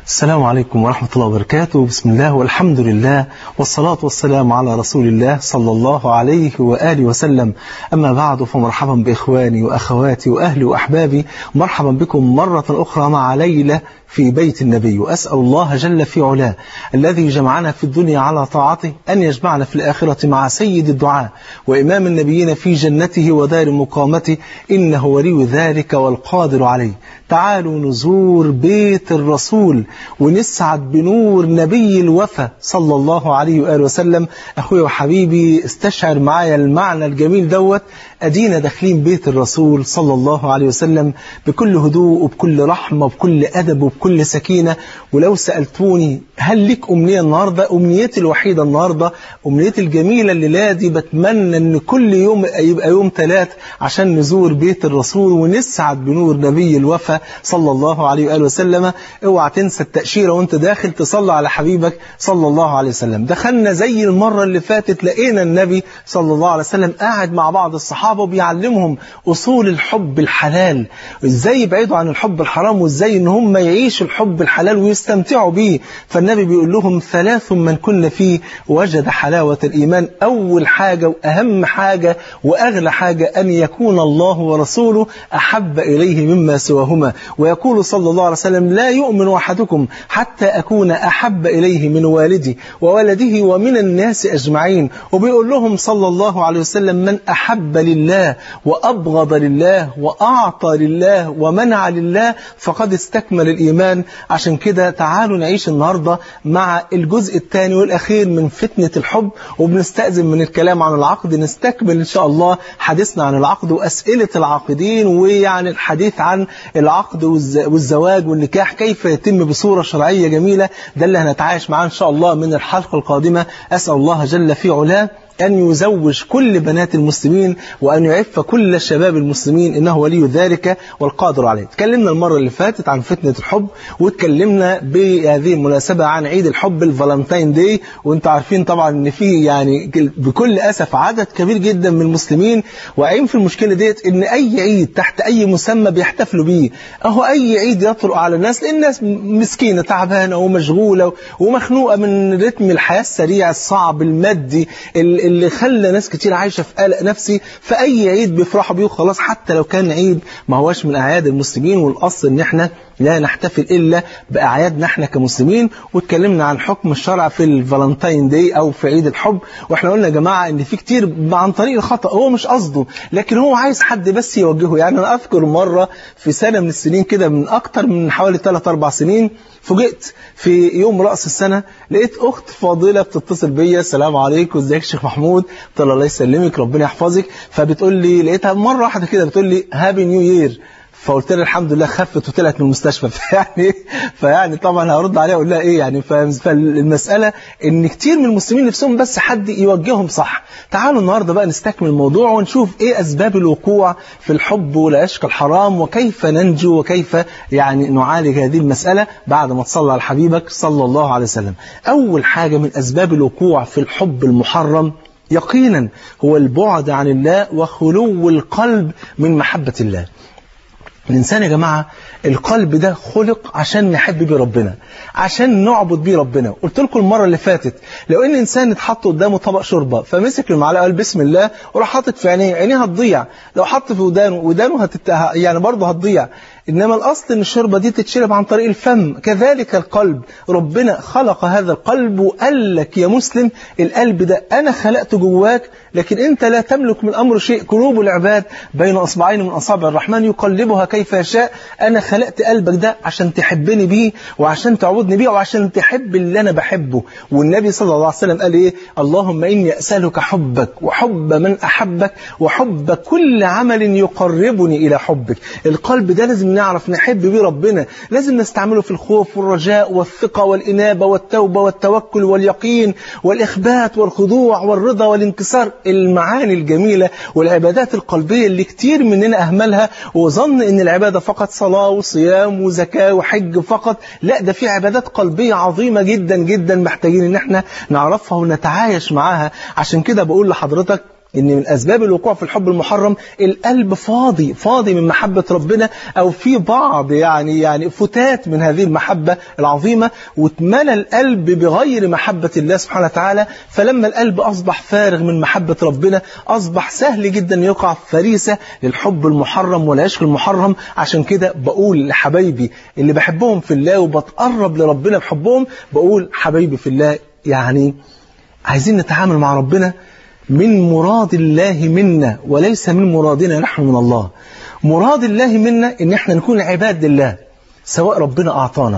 السلام عليكم ورحمة الله وبركاته بسم الله والحمد لله والصلاة والسلام على رسول الله صلى الله عليه وآله وسلم أما بعد فمرحبا بإخواني وأخواتي وأهلي وأحبابي مرحبا بكم مرة أخرى مع ليلة في بيت النبي وأسأل الله جل في علاه الذي جمعنا في الدنيا على طاعته أن يجمعنا في الآخرة مع سيد الدعاء وإمام النبيين في جنته ودار مقامته إنه ولي ذلك والقادر عليه تعالوا نزور بيت الرسول ونسعد بنور نبي الوفا صلى الله عليه وآله وسلم أخوي وحبيبي استشعر معايا المعنى الجميل دوت أدينا داخلين بيت الرسول صلى الله عليه وسلم بكل هدوء وبكل رحمة وبكل أدب وبكل سكينة ولو سألتوني هل لك أمنية النهاردة أمنيتي الوحيدة النهاردة أمنيتي الجميلة الليلة دي بتمنى أن كل يوم يبقى يوم ثلاث عشان نزور بيت الرسول ونسعد بنور نبي الوفا صلى الله عليه وآله وسلم اوعى تنسى التأشيرة وانت داخل تصلى على حبيبك صلى الله عليه وسلم دخلنا زي المرة اللي فاتت لقينا النبي صلى الله عليه وسلم قاعد مع بعض الصحابة وبيعلمهم أصول الحب الحلال ازاي يبعدوا عن الحب الحرام وازاي ان هم يعيشوا الحب الحلال ويستمتعوا بيه فالنبي بيقول لهم ثلاث من كن فيه وجد حلاوة الإيمان أول حاجة وأهم حاجة وأغلى حاجة أن يكون الله ورسوله أحب إليه مما سواهما ويقول صلى الله عليه وسلم لا يؤمن أحدكم حتى أكون أحب إليه من والدي وولده ومن الناس أجمعين وبيقول لهم صلى الله عليه وسلم من أحب لله وأبغض لله وأعطى لله ومنع لله فقد استكمل الإيمان عشان كده تعالوا نعيش النهاردة مع الجزء الثاني والأخير من فتنة الحب وبنستأذن من الكلام عن العقد نستكمل إن شاء الله حديثنا عن العقد وأسئلة العاقدين ويعني الحديث عن العقد والزواج والنكاح كيف يتم بصورة شرعية جميلة ده اللي هنتعايش معاه إن شاء الله من الحلقة القادمة أسأل الله جل في علاه أن يزوج كل بنات المسلمين وأن يعف كل شباب المسلمين إنه ولي ذلك والقادر عليه تكلمنا المرة اللي فاتت عن فتنة الحب واتكلمنا بهذه المناسبة عن عيد الحب الفالنتين داي وانتم عارفين طبعا ان في يعني بكل أسف عدد كبير جدا من المسلمين واقعين في المشكلة ديت ان أي عيد تحت أي مسمى بيحتفلوا بيه أهو أي عيد يطرق على الناس لأن الناس مسكينة تعبانة ومشغولة ومخنوقة من رتم الحياة السريع الصعب المادي اللي خلى ناس كتير عايشة في قلق نفسي فأي عيد بيفرحوا بيه خلاص حتى لو كان عيد ما هواش من أعياد المسلمين والأصل إن إحنا لا نحتفل إلا بأعيادنا إحنا كمسلمين واتكلمنا عن حكم الشرع في الفالنتين داي أو في عيد الحب وإحنا قلنا يا جماعة إن في كتير عن طريق الخطأ هو مش قصده لكن هو عايز حد بس يوجهه يعني أنا أذكر مرة في سنة من السنين كده من أكتر من حوالي 3-4 سنين فوجئت في يوم رأس السنة لقيت أخت فاضلة بتتصل بيا السلام عليكم ازيك شيخ محمود قلت لها الله يسلمك ربنا يحفظك فبتقول لي لقيتها مرة واحدة كده بتقول لي هابي نيو يير فقلت لها الحمد لله خفت وطلعت من المستشفى فيعني فيعني طبعا هرد عليها اقول لها ايه يعني فالمساله ان كتير من المسلمين نفسهم بس حد يوجههم صح تعالوا النهارده بقى نستكمل الموضوع ونشوف ايه اسباب الوقوع في الحب والعشق الحرام وكيف ننجو وكيف يعني نعالج هذه المساله بعد ما تصلى على حبيبك صلى الله عليه وسلم اول حاجه من اسباب الوقوع في الحب المحرم يقينا هو البعد عن الله وخلو القلب من محبه الله الإنسان يا جماعة القلب ده خلق عشان نحب بيه ربنا عشان نعبد بيه ربنا قلت لكم المرة اللي فاتت لو ان انسان اتحط قدامه طبق شوربة فمسك المعلقة قال بسم الله وراح حاطط في عينيه عينيه هتضيع لو حط في ودانه ودانه هتت... يعني برضه هتضيع إنما الأصل إن الشوربة دي تتشرب عن طريق الفم كذلك القلب ربنا خلق هذا القلب وقال لك يا مسلم القلب ده أنا خلقته جواك لكن أنت لا تملك من أمر شيء قلوب العباد بين أصبعين من أصابع الرحمن يقلبها كيف يشاء أنا خلقت قلبك ده عشان تحبني بيه وعشان تعبدني بيه وعشان تحب اللي أنا بحبه والنبي صلى الله عليه وسلم قال إيه اللهم إني أسألك حبك وحب من أحبك وحب كل عمل يقربني إلى حبك القلب ده لازم نعرف نحب بيه ربنا لازم نستعمله في الخوف والرجاء والثقة والإنابة والتوبة والتوكل واليقين والإخبات والخضوع والرضا والانكسار المعاني الجميلة والعبادات القلبية اللي كتير مننا أهملها وظن إن العبادة فقط صلاة وصيام وزكاة وحج فقط لا ده في عبادات قلبية عظيمة جدا جدا محتاجين إن احنا نعرفها ونتعايش معاها عشان كده بقول لحضرتك ان من اسباب الوقوع في الحب المحرم القلب فاضي فاضي من محبة ربنا او في بعض يعني يعني فتات من هذه المحبة العظيمة واتملى القلب بغير محبة الله سبحانه وتعالى فلما القلب اصبح فارغ من محبة ربنا اصبح سهل جدا يقع في فريسة للحب المحرم والعشق المحرم عشان كده بقول لحبايبي اللي بحبهم في الله وبتقرب لربنا بحبهم بقول حبايبي في الله يعني عايزين نتعامل مع ربنا من مراد الله منا وليس من مرادنا نحن من الله مراد الله منا ان احنا نكون عباد لله سواء ربنا اعطانا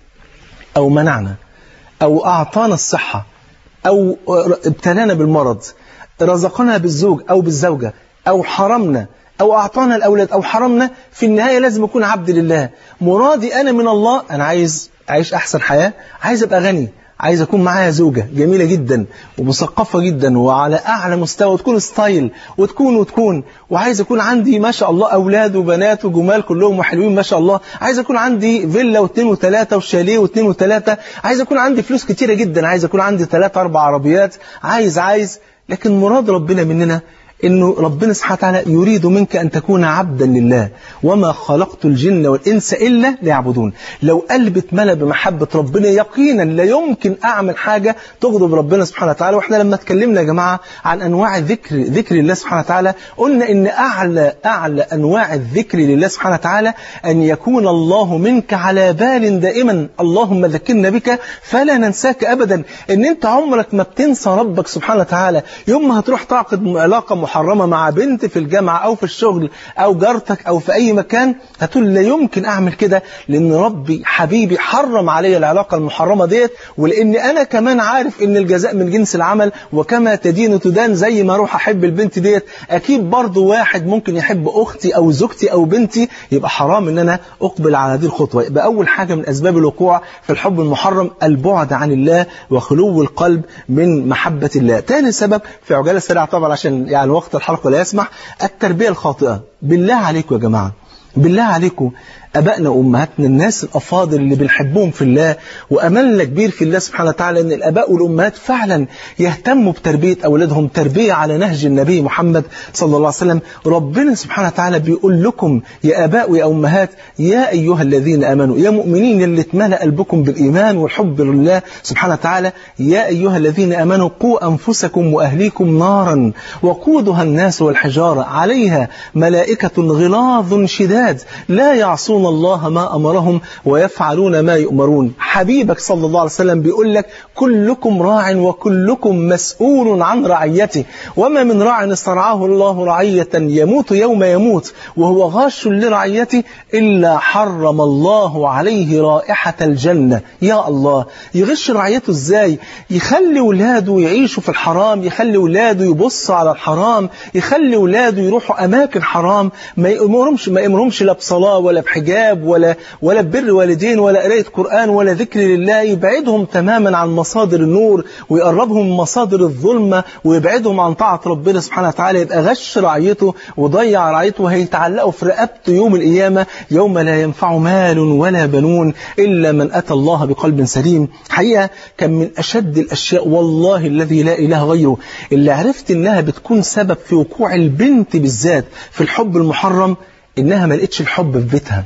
او منعنا او اعطانا الصحة او ابتلانا بالمرض رزقنا بالزوج او بالزوجة او حرمنا أو أعطانا الأولاد أو حرمنا في النهاية لازم أكون عبد لله مرادي أنا من الله أنا عايز أعيش أحسن حياة عايز أبقى غني عايز أكون معايا زوجة جميلة جدا ومثقفة جدا وعلى أعلى مستوى وتكون ستايل وتكون وتكون وعايز أكون عندي ما شاء الله أولاد وبنات وجمال كلهم وحلوين ما شاء الله عايز أكون عندي فيلا واثنين وثلاثة وشاليه واثنين وثلاثة عايز أكون عندي فلوس كتيرة جدا عايز أكون عندي ثلاثة أربع عربيات عايز عايز لكن مراد ربنا مننا انه ربنا سبحانه وتعالى يريد منك ان تكون عبدا لله وما خلقت الجن والانس الا ليعبدون لو قلبي اتملى بمحبه ربنا يقينا لا يمكن اعمل حاجه تغضب ربنا سبحانه وتعالى واحنا لما اتكلمنا يا جماعه عن انواع ذكر ذكر الله سبحانه وتعالى قلنا ان اعلى اعلى انواع الذكر لله سبحانه وتعالى ان يكون الله منك على بال دائما اللهم ذكرنا بك فلا ننساك ابدا ان انت عمرك ما بتنسى ربك سبحانه وتعالى يوم ما هتروح تعقد علاقه محرمة مع بنت في الجامعة أو في الشغل أو جارتك أو في أي مكان هتقول لا يمكن أعمل كده لأن ربي حبيبي حرم علي العلاقة المحرمة ديت ولأن أنا كمان عارف أن الجزاء من جنس العمل وكما تدين تدان زي ما أروح أحب البنت ديت أكيد برضو واحد ممكن يحب أختي أو زوجتي أو بنتي يبقى حرام أن أنا أقبل على هذه الخطوة يبقى أول حاجة من أسباب الوقوع في الحب المحرم البعد عن الله وخلو القلب من محبة الله تاني سبب في عجالة سريعة طبعا عشان يعني وقت الحلقة لا يسمح التربية الخاطئة بالله عليكم يا جماعة بالله عليكم أبائنا وأمهاتنا الناس الأفاضل اللي بنحبهم في الله وأملنا كبير في الله سبحانه وتعالى أن الأباء والأمهات فعلا يهتموا بتربية أولادهم تربية على نهج النبي محمد صلى الله عليه وسلم ربنا سبحانه وتعالى بيقول لكم يا أباء ويا أمهات يا أيها الذين آمنوا يا مؤمنين اللي اتملأ قلبكم بالإيمان والحب لله سبحانه وتعالى يا أيها الذين آمنوا قوا أنفسكم وأهليكم نارا وقودها الناس والحجارة عليها ملائكة غلاظ شداد لا يعصون يعصون الله ما أمرهم ويفعلون ما يؤمرون حبيبك صلى الله عليه وسلم بيقول لك كلكم راع وكلكم مسؤول عن رعيته وما من راع استرعاه الله رعية يموت يوم يموت وهو غاش لرعيته إلا حرم الله عليه رائحة الجنة يا الله يغش رعيته ازاي يخلي ولاده يعيشوا في الحرام يخلي ولاده يبصوا على الحرام يخلي ولاده يروحوا أماكن حرام ما يأمرهمش ما يأمرهمش لا بصلاة ولا بحجاب حجاب ولا ولا بر والدين ولا قراءة قرآن ولا ذكر لله يبعدهم تماما عن مصادر النور ويقربهم من مصادر الظلمة ويبعدهم عن طاعة ربنا سبحانه وتعالى يبقى غش رعيته وضيع رعيته وهيتعلقوا في رقبته يوم القيامة يوم لا ينفع مال ولا بنون إلا من أتى الله بقلب سليم حقيقة كان من أشد الأشياء والله الذي لا إله غيره اللي عرفت إنها بتكون سبب في وقوع البنت بالذات في الحب المحرم إنها ما لقتش الحب في بيتها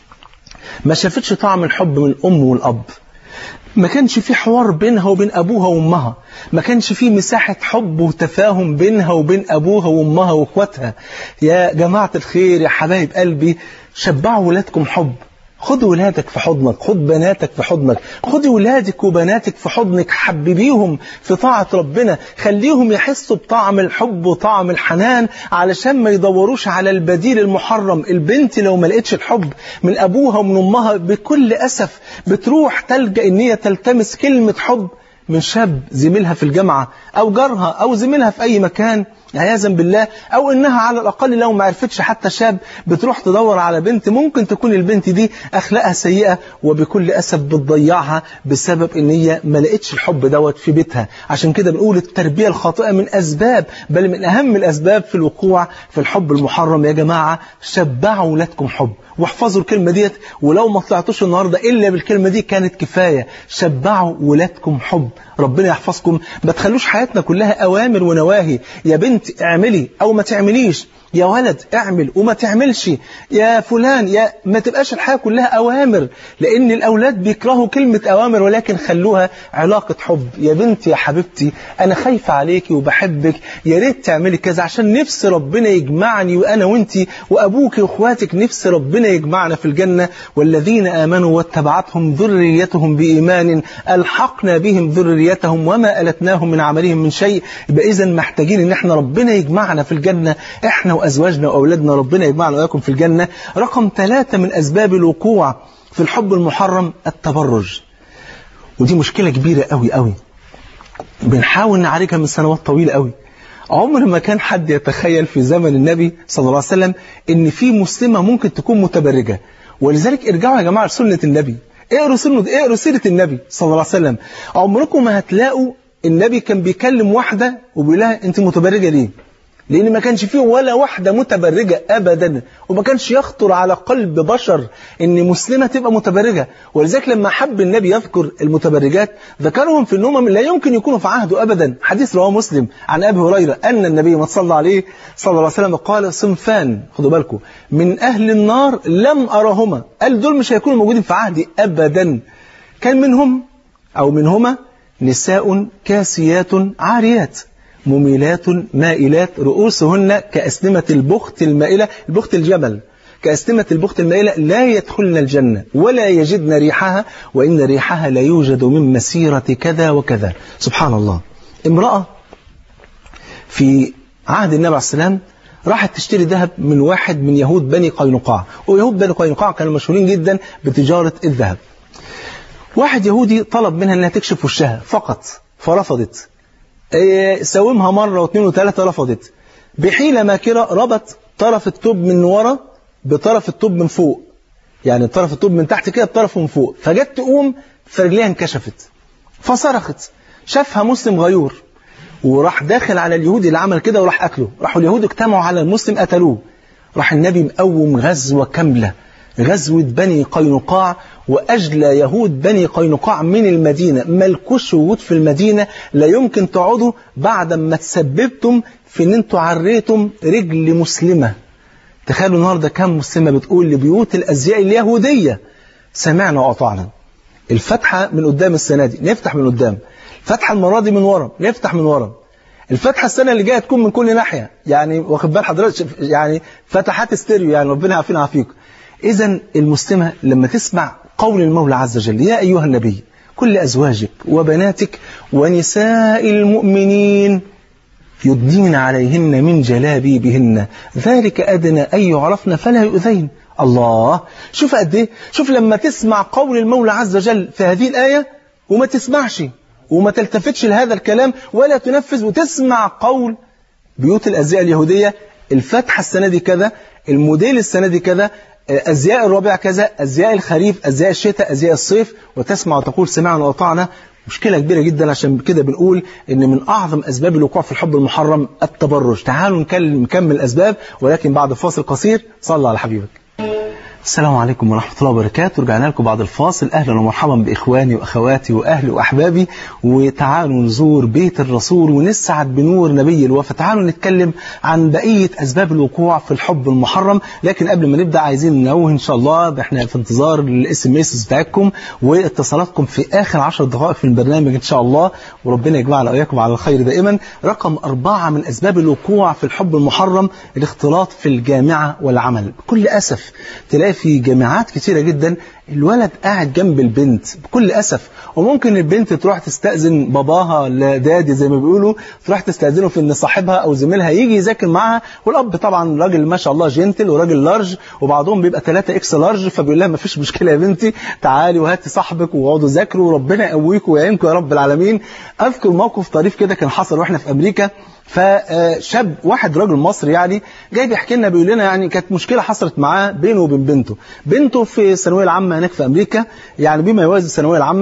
ما شافتش طعم الحب من الأم والأب ما كانش في حوار بينها وبين أبوها وأمها ما كانش في مساحة حب وتفاهم بينها وبين أبوها وأمها وأخواتها يا جماعة الخير يا حبايب قلبي شبعوا ولادكم حب خد ولادك في حضنك خد بناتك في حضنك خد ولادك وبناتك في حضنك حببيهم في طاعة ربنا خليهم يحسوا بطعم الحب وطعم الحنان علشان ما يدوروش على البديل المحرم البنت لو ما لقتش الحب من أبوها ومن أمها بكل أسف بتروح تلجأ إن هي تلتمس كلمة حب من شاب زميلها في الجامعة أو جارها أو زميلها في أي مكان عياذا بالله أو إنها على الأقل لو ما عرفتش حتى شاب بتروح تدور على بنت ممكن تكون البنت دي أخلاقها سيئة وبكل أسف بتضيعها بسبب إن هي ما لقتش الحب دوت في بيتها عشان كده بنقول التربية الخاطئة من أسباب بل من أهم الأسباب في الوقوع في الحب المحرم يا جماعة شبعوا ولادكم حب واحفظوا الكلمة ديت ولو ما طلعتوش النهاردة إلا بالكلمة دي كانت كفاية شبعوا ولادكم حب ربنا يحفظكم ما تخلوش حياتنا كلها أوامر ونواهي يا بنت بنت اعملي او ما تعمليش يا ولد اعمل وما تعملش يا فلان يا ما تبقاش الحياة كلها أوامر لأن الأولاد بيكرهوا كلمة أوامر ولكن خلوها علاقة حب يا بنتي يا حبيبتي أنا خايفة عليكي وبحبك يا ريت تعملي كذا عشان نفس ربنا يجمعني وأنا وأنتي وأبوك وأخواتك نفس ربنا يجمعنا في الجنة والذين آمنوا واتبعتهم ذريتهم بإيمان ألحقنا بهم ذريتهم وما ألتناهم من عملهم من شيء يبقى إذا محتاجين إن احنا ربنا يجمعنا في الجنة احنا وأزواجنا وأولادنا ربنا يجمعنا وإياكم في الجنة رقم ثلاثة من أسباب الوقوع في الحب المحرم التبرج ودي مشكلة كبيرة قوي قوي بنحاول نعالجها من سنوات طويلة قوي عمر ما كان حد يتخيل في زمن النبي صلى الله عليه وسلم ان في مسلمة ممكن تكون متبرجة ولذلك ارجعوا يا جماعة لسنة النبي اقروا سنة اقروا سيرة النبي صلى الله عليه وسلم عمركم ما هتلاقوا النبي كان بيكلم واحدة وبيقول لها انت متبرجة ليه لأن ما كانش فيه ولا واحدة متبرجة أبدا وما كانش يخطر على قلب بشر أن مسلمة تبقى متبرجة ولذلك لما حب النبي يذكر المتبرجات ذكرهم في النوم لا يمكن يكونوا في عهده أبدا حديث رواه مسلم عن أبي هريرة أن النبي ما صلى عليه صلى الله عليه وسلم قال صنفان خدوا بالكم من أهل النار لم أرهما قال دول مش هيكونوا موجودين في عهدي أبدا كان منهم أو منهما نساء كاسيات عاريات مميلات مائلات رؤوسهن كأسنمة البخت المائلة البخت الجمل كأسنمة البخت المائلة لا يدخلن الجنة ولا يجدن ريحها وإن ريحها لا يوجد من مسيرة كذا وكذا سبحان الله امرأة في عهد النبي عليه السلام راحت تشتري ذهب من واحد من يهود بني قينقاع ويهود بني قينقاع كانوا مشهورين جدا بتجارة الذهب واحد يهودي طلب منها انها تكشف وشها فقط فرفضت ساومها مرة واثنين وثلاثة رفضت بحيلة ماكرة ربط طرف التوب من ورا بطرف التوب من فوق يعني طرف التوب من تحت كده بطرفه من فوق فجت تقوم فرجليها انكشفت فصرخت شافها مسلم غيور وراح داخل على اليهودي اللي عمل كده وراح أكله راحوا اليهود اجتمعوا على المسلم قتلوه راح النبي مقوم غزوة كاملة غزوة بني قينقاع وأجلى يهود بني قينقاع من المدينة ملكوش وجود في المدينة لا يمكن تقعدوا بعد ما تسببتم في ان انتوا عريتم رجل مسلمة تخيلوا النهاردة كم مسلمة بتقول لبيوت الأزياء اليهودية سمعنا وأطعنا الفتحة من قدام السنة دي نفتح من قدام الفتحة المرة دي من ورا نفتح من ورا الفتحة السنة اللي جاية تكون من كل ناحية يعني واخد بال حضرتك يعني فتحات استيريو يعني ربنا يعافينا ويعافيكم إذا المسلمة لما تسمع قول المولى عز وجل يا أيها النبي كل أزواجك وبناتك ونساء المؤمنين يدنين عليهن من جلابيبهن ذلك أدنى أن يعرفن فلا يؤذين الله شوف قد ايه شوف لما تسمع قول المولى عز وجل في هذه الآية وما تسمعش وما تلتفتش لهذا الكلام ولا تنفذ وتسمع قول بيوت الأزياء اليهودية الفتحة السنة دي كذا الموديل السنة دي كذا أزياء الربيع كذا أزياء الخريف أزياء الشتاء أزياء الصيف وتسمع وتقول سمعنا وأطعنا مشكلة كبيرة جدا عشان كده بنقول ان من اعظم اسباب الوقوع في الحب المحرم التبرج تعالوا نكلم نكمل الاسباب ولكن بعد فاصل قصير صلى على حبيبك السلام عليكم ورحمة الله وبركاته رجعنا لكم بعد الفاصل أهلا ومرحبا بإخواني وأخواتي وأهلي وأحبابي وتعالوا نزور بيت الرسول ونسعد بنور نبي الوفا تعالوا نتكلم عن بقية أسباب الوقوع في الحب المحرم لكن قبل ما نبدأ عايزين ننوه إن شاء الله إحنا في انتظار الاس ام اس بتاعتكم واتصالاتكم في آخر عشر دقائق في البرنامج إن شاء الله وربنا يجمعنا وإياكم على الخير دائما رقم أربعة من أسباب الوقوع في الحب المحرم الاختلاط في الجامعة والعمل بكل أسف تلاقي في جامعات كتيرة جدا الولد قاعد جنب البنت بكل أسف وممكن البنت تروح تستأذن باباها ولا دادي زي ما بيقولوا تروح تستأذنه في ان صاحبها أو زميلها يجي يذاكر معاها والأب طبعا راجل ما شاء الله جنتل وراجل لارج وبعضهم بيبقى 3 اكس لارج فبيقول لها ما فيش مشكلة يا بنتي تعالي وهاتي صاحبك واقعدوا ذاكروا وربنا يقويكم ويعينكم يا رب العالمين أذكر موقف طريف كده كان حصل واحنا في أمريكا فشاب واحد راجل مصري يعني جاي بيحكي لنا بيقول لنا يعني كانت مشكلة حصلت معاه بينه وبين بنته بنته في الثانويه العامة هناك في أمريكا يعني بما يوازي الثانويه العامة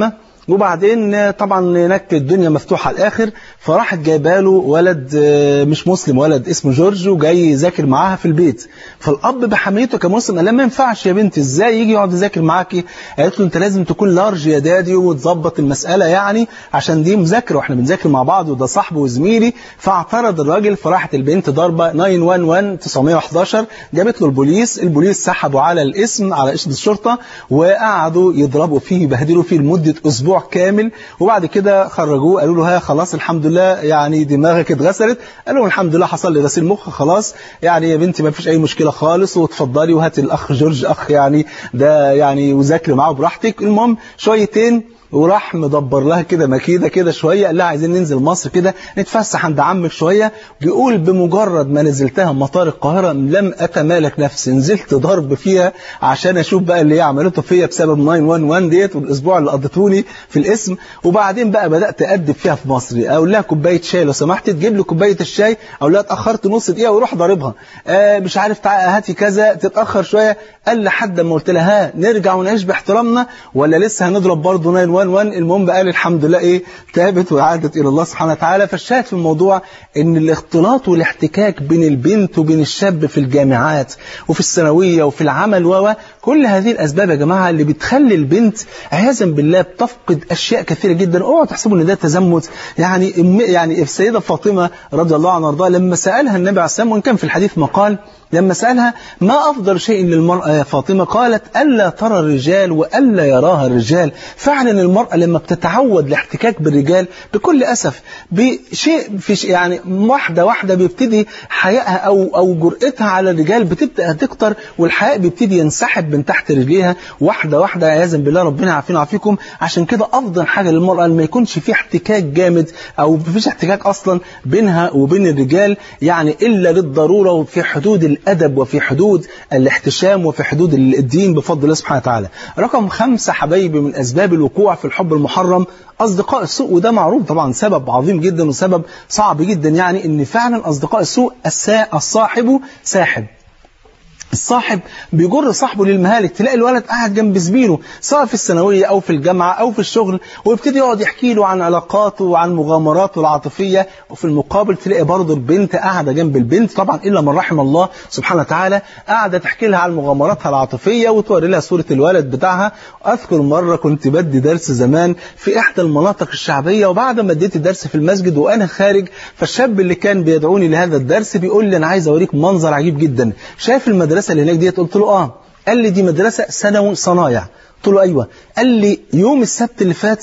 وبعدين طبعا هناك الدنيا مفتوحة على الآخر فراحت جايبه له ولد مش مسلم ولد اسمه جورج وجاي يذاكر معاها في البيت فالأب بحميته كمسلم قال لها ما ينفعش يا بنتي ازاي يجي يقعد يذاكر معاكي قالت له انت لازم تكون لارج يا دادي وتظبط المسألة يعني عشان دي مذاكرة واحنا بنذاكر مع بعض وده صاحبي وزميلي فاعترض الراجل فراحت البنت ضاربة 911 911 جابت له البوليس البوليس سحبوا على الاسم على اسم الشرطة وقعدوا يضربوا فيه يبهدلوا فيه لمدة أسبوع كامل وبعد كده خرجوه قالوا له ها خلاص الحمد لله يعني دماغك اتغسلت قال لهم الحمد لله حصل لي غسيل مخ خلاص يعني يا بنتي ما فيش أي مشكلة خالص وتفضلي وهاتي الأخ جورج أخ يعني ده يعني وذاكري معاه براحتك المهم شويتين وراح مدبر لها كده مكيده كده شويه قال لها عايزين ننزل مصر كده نتفسح عند عمك شويه بيقول بمجرد ما نزلتها مطار القاهره لم اتمالك نفسي نزلت ضرب فيها عشان اشوف بقى اللي هي عملته فيا بسبب 911 ديت والاسبوع اللي قضيتوني في الاسم وبعدين بقى بدات ادب فيها في مصر اقول لها كوبايه شاي لو سمحت تجيب لي كوبايه الشاي اقول لها اتاخرت نص دقيقه واروح ضاربها آه مش عارف تعالى هاتي كذا تتاخر شويه قال لحد ما قلت لها ها نرجع ونعيش باحترامنا ولا لسه هنضرب برضه 911 المهم قال الحمد لله ايه تابت وعادت الى الله سبحانه وتعالى فالشاهد في الموضوع ان الاختلاط والاحتكاك بين البنت وبين الشاب في الجامعات وفي الثانويه وفي العمل و كل هذه الاسباب يا جماعه اللي بتخلي البنت عياذا بالله بتفقد اشياء كثيره جدا اوعوا تحسبوا ان ده تزمت يعني يعني السيده فاطمه رضي الله عنها وارضاها لما سالها النبي عليه السلام وان كان في الحديث مقال لما سألها ما أفضل شيء للمرأة يا فاطمة قالت ألا ترى الرجال وألا يراها الرجال فعلا المرأة لما بتتعود الاحتكاك بالرجال بكل أسف بشيء في شيء يعني واحدة واحدة بيبتدي حيائها أو أو جرأتها على الرجال بتبدأ تكتر والحياء بيبتدي ينسحب من تحت رجليها واحدة واحدة عياذا بالله ربنا يعافينا ويعافيكم عشان كده أفضل حاجة للمرأة ما يكونش في احتكاك جامد أو مفيش احتكاك أصلا بينها وبين الرجال يعني إلا للضرورة وفي حدود الأدب وفي حدود الاحتشام وفي حدود الدين بفضل الله سبحانه وتعالى رقم خمسة حبايبي من أسباب الوقوع في الحب المحرم أصدقاء السوء وده معروف طبعا سبب عظيم جدا وسبب صعب جدا يعني إن فعلا أصدقاء السوء الصاحب ساحب الصاحب بيجر صاحبه للمهالك تلاقي الولد قاعد جنب زميله سواء في الثانويه او في الجامعه او في الشغل ويبتدي يقعد يحكي له عن علاقاته وعن مغامراته العاطفيه وفي المقابل تلاقي برضه البنت قاعده جنب البنت طبعا الا من رحم الله سبحانه وتعالى قاعده تحكي لها عن مغامراتها العاطفيه وتوري لها صوره الولد بتاعها اذكر مره كنت بدي درس زمان في احدى المناطق الشعبيه وبعد ما اديت الدرس في المسجد وانا خارج فالشاب اللي كان بيدعوني لهذا الدرس بيقول لي انا عايز اوريك منظر عجيب جدا شايف المدرسه المدرسة اللي هناك ديت قلت له اه قال لي دي مدرسة ثانوي صنايع قلت له ايوه قال لي يوم السبت اللي فات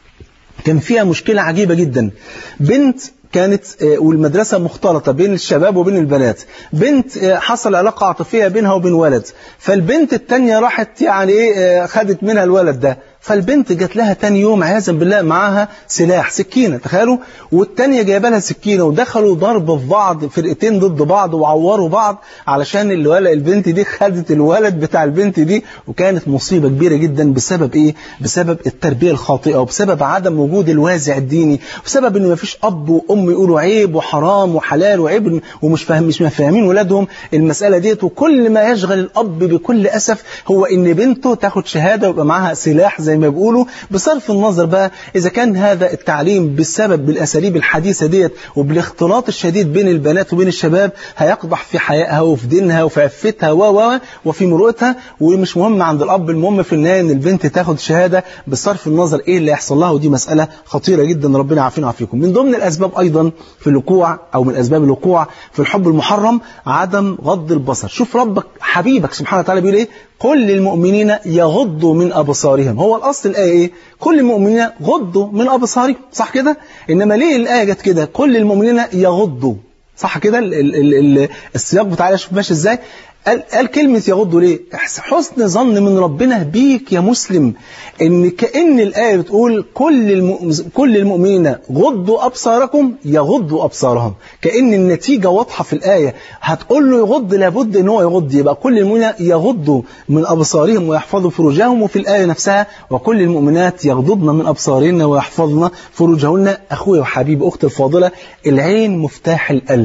كان فيها مشكلة عجيبة جدا بنت كانت والمدرسة مختلطة بين الشباب وبين البنات بنت حصل علاقة عاطفية بينها وبين ولد فالبنت التانية راحت يعني ايه خدت منها الولد ده فالبنت جات لها تاني يوم عياذا بالله معاها سلاح سكينة تخيلوا والتانية جايبه لها سكينة ودخلوا ضرب في بعض فرقتين ضد بعض وعوروا بعض علشان الولد البنت دي خدت الولد بتاع البنت دي وكانت مصيبة كبيرة جدا بسبب ايه بسبب التربية الخاطئة وبسبب عدم وجود الوازع الديني وبسبب ان مفيش اب وام يقولوا عيب وحرام وحلال وعيب ومش فاهم مش فاهمين ولادهم المسألة ديت وكل ما يشغل الاب بكل اسف هو ان بنته تاخد شهادة ويبقى معاها سلاح زي ما بيقولوا بصرف النظر بقى إذا كان هذا التعليم بسبب بالأساليب الحديثة ديت وبالاختلاط الشديد بين البنات وبين الشباب هيقضح في حيائها وفي دينها وفي عفتها و وفي مروءتها ومش مهم عند الأب المهم في النهاية إن البنت تاخد شهادة بصرف النظر إيه اللي يحصل لها ودي مسألة خطيرة جدا ربنا يعافينا ويعافيكم من ضمن الأسباب أيضا في الوقوع أو من أسباب الوقوع في الحب المحرم عدم غض البصر شوف ربك حبيبك سبحانه وتعالى بيقول إيه كل للمؤمنين يغضوا من أبصارهم هو الأصل الآية إيه كل المؤمنين غضوا من أبصارهم صح كده إنما ليه الآية جت كده كل المؤمنين يغضوا صح كده ال ال ال السياق بتاع الآية شوف ماشي إزاي قال, قال كلمة يغضوا ليه حسن ظن من ربنا بيك يا مسلم ان كأن الآية بتقول كل الم... كل المؤمنين غضوا أبصاركم يغضوا أبصارهم كأن النتيجة واضحة في الآية هتقول له يغض لابد ان هو يغض يبقى كل المؤمنين يغضوا من أبصارهم ويحفظوا فروجهم وفي الآية نفسها وكل المؤمنات يغضضن من أبصارهن ويحفظن فروجهن أخويا وحبيبي أختي الفاضلة العين مفتاح القلب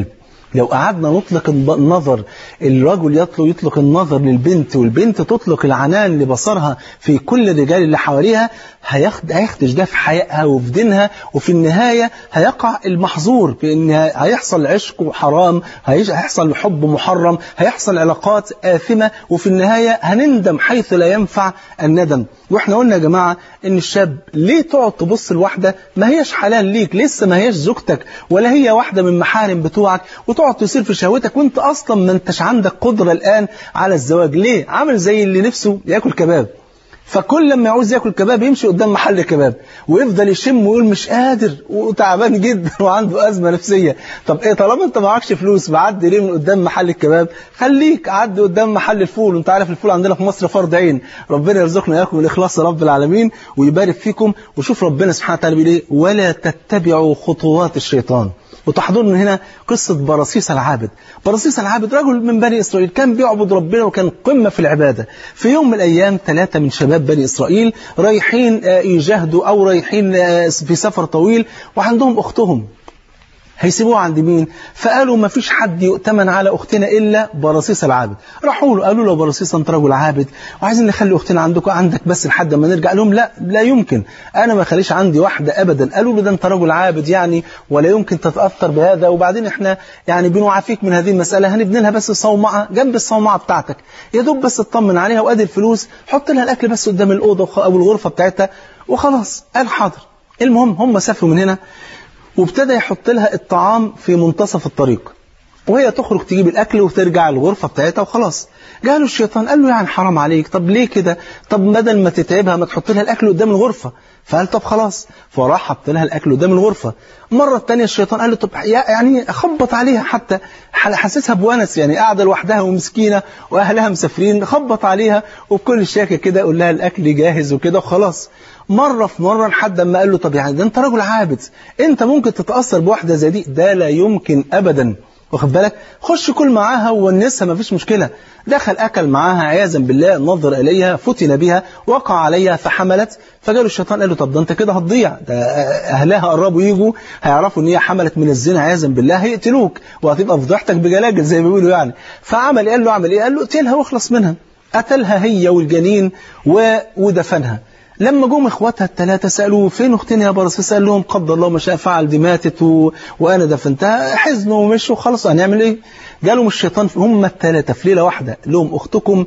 لو قعدنا نطلق النظر الرجل يطلق يطلق النظر للبنت والبنت تطلق العنان لبصرها في كل الرجال اللي حواليها هياخد هيخدش ده في حياتها وفي دينها وفي النهاية هيقع المحظور بأن هيحصل عشق وحرام هيحصل حب محرم هيحصل علاقات آثمة وفي النهاية هنندم حيث لا ينفع الندم واحنا قلنا يا جماعة ان الشاب ليه تقعد تبص لواحدة ما هيش حلال ليك لسه ما هيش زوجتك ولا هي واحدة من محارم بتوعك وتقعد تصير في شهوتك وانت اصلا ما انتش عندك قدرة الان على الزواج ليه عامل زي اللي نفسه ياكل كباب فكل لما يعوز ياكل كباب يمشي قدام محل كباب ويفضل يشم ويقول مش قادر وتعبان جدا وعنده أزمة نفسية طب ايه طالما انت معكش فلوس معدي ليه من قدام محل الكباب خليك عدي قدام محل الفول وانت عارف الفول عندنا في مصر فرض عين ربنا يرزقنا اياكم الاخلاص يا رب العالمين ويبارك فيكم وشوف ربنا سبحانه وتعالى بيقول ايه ولا تتبعوا خطوات الشيطان وتحضرنا هنا قصة برصيس العابد برصيس العابد رجل من بني إسرائيل كان بيعبد ربنا وكان قمة في العبادة في يوم من الأيام ثلاثة من شباب بني إسرائيل رايحين يجاهدوا أو رايحين في سفر طويل وعندهم أختهم هيسيبوها عند مين فقالوا ما فيش حد يؤتمن على أختنا إلا برصيص العابد راحوا له قالوا له برصيص أنت رجل عابد وعايزين نخلي أختنا عندك عندك بس لحد ما نرجع لهم لا لا يمكن أنا ما خليش عندي واحدة أبدا قالوا له ده أنت رجل عابد يعني ولا يمكن تتأثر بهذا وبعدين إحنا يعني بنعافيك من هذه المسألة هنبني لها بس صومعة جنب الصومعة بتاعتك يا دوب بس تطمن عليها وأدي الفلوس حط لها الأكل بس قدام الأوضة أو الغرفة بتاعتها وخلاص قال حاضر المهم هم سافروا من هنا وابتدى يحط لها الطعام في منتصف الطريق وهي تخرج تجيب الأكل وترجع الغرفة بتاعتها وخلاص جاله الشيطان قال له يعني حرام عليك طب ليه كده طب بدل ما تتعبها ما تحط لها الأكل قدام الغرفة فقال طب خلاص فراح حط لها الأكل قدام الغرفة مرة الثانية الشيطان قال له طب يعني خبط عليها حتى حسسها بونس يعني قاعدة لوحدها ومسكينة وأهلها مسافرين خبط عليها وبكل شاكة كده قول لها الأكل جاهز وكده وخلاص مرة في مرة لحد ما قال له طب يعني ده انت راجل عابد انت ممكن تتأثر بواحدة زي دي ده لا يمكن أبدا واخد بالك خش كل معاها وونسها مفيش مشكلة دخل أكل معاها عياذا بالله نظر إليها فتن بها وقع عليها فحملت فجاله الشيطان قال له طب ده انت كده هتضيع ده أهلها قربوا يجوا هيعرفوا ان هي حملت من الزنا عياذا بالله هيقتلوك وهتبقى فضيحتك بجلاجل زي ما بيقولوا يعني فعمل قال له اعمل ايه قال له اقتلها واخلص منها قتلها هي والجنين و... ودفنها لما جم اخواتها الثلاثه سالوه فين اختنا يا برصيص قال لهم قدر الله ما شاء فعل دي ماتت و... وانا دفنتها حزنوا ومشوا خلاص هنعمل ايه جالهم الشيطان هم الثلاثه في ليله واحده لهم اختكم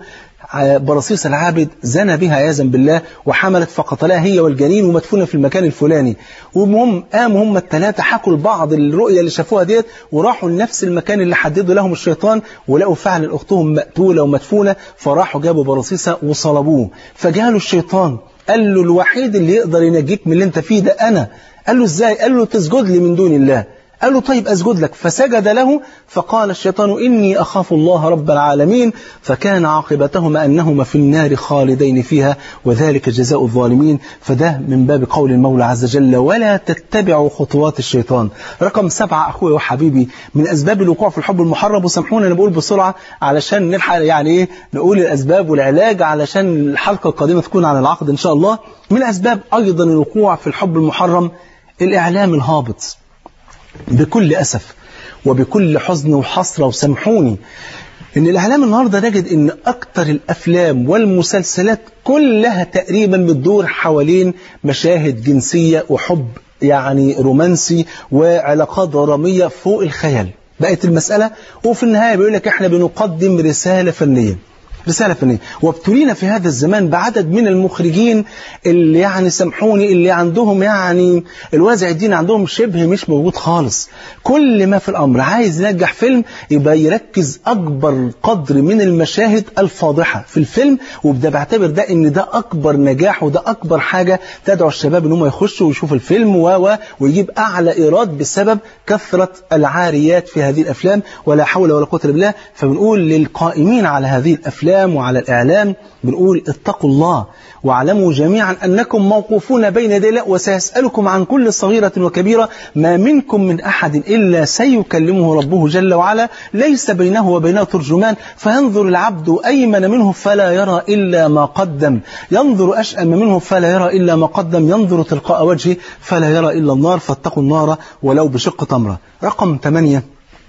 برصيص العابد زنى بها عياذا بالله وحملت فقتلها هي والجنين ومدفونة في المكان الفلاني وهم قاموا هم الثلاثة حكوا لبعض الرؤية اللي شافوها ديت وراحوا لنفس المكان اللي حددوا لهم الشيطان ولقوا فعلا أختهم مقتولة ومدفونة فراحوا جابوا برصيصة وصلبوه فجاله الشيطان قال له الوحيد اللي يقدر ينجيك من اللي انت فيه ده أنا قال له ازاي قال له تسجد لي من دون الله قال له طيب أسجد لك فسجد له فقال الشيطان إني أخاف الله رب العالمين فكان عاقبتهما أنهما في النار خالدين فيها وذلك جزاء الظالمين فده من باب قول المولى عز وجل ولا تتبعوا خطوات الشيطان رقم سبعة أخوي وحبيبي من أسباب الوقوع في الحب المحرم وسامحونا أنا بقول بسرعة علشان نلحق يعني إيه نقول الأسباب والعلاج علشان الحلقة القادمة تكون عن العقد إن شاء الله من أسباب أيضا الوقوع في الحب المحرم الإعلام الهابط بكل أسف وبكل حزن وحسرة وسامحوني إن الإعلام النهاردة نجد إن أكتر الأفلام والمسلسلات كلها تقريبا بتدور حوالين مشاهد جنسية وحب يعني رومانسي وعلاقات درامية فوق الخيال بقت المسألة وفي النهاية بيقول لك إحنا بنقدم رسالة فنية رسالة فنية وابتلينا في هذا الزمان بعدد من المخرجين اللي يعني سامحوني اللي عندهم يعني الوازع الدين عندهم شبه مش موجود خالص كل ما في الأمر عايز ينجح فيلم يبقى يركز أكبر قدر من المشاهد الفاضحة في الفيلم وبدا بعتبر ده إن ده أكبر نجاح وده أكبر حاجة تدعو الشباب إن هم يخشوا ويشوفوا الفيلم و ويجيب أعلى إيراد بسبب كثرة العاريات في هذه الأفلام ولا حول ولا قوة إلا بالله فبنقول للقائمين على هذه الأفلام الإعلام وعلى الإعلام بنقول اتقوا الله واعلموا جميعا أنكم موقوفون بين يدي الله وسيسألكم عن كل صغيرة وكبيرة ما منكم من أحد إلا سيكلمه ربه جل وعلا ليس بينه وبينه ترجمان فينظر العبد أيمن منه فلا يرى إلا ما قدم ينظر أشأم منه فلا يرى إلا ما قدم ينظر تلقاء وجهه فلا يرى إلا النار فاتقوا النار ولو بشق تمرة رقم 8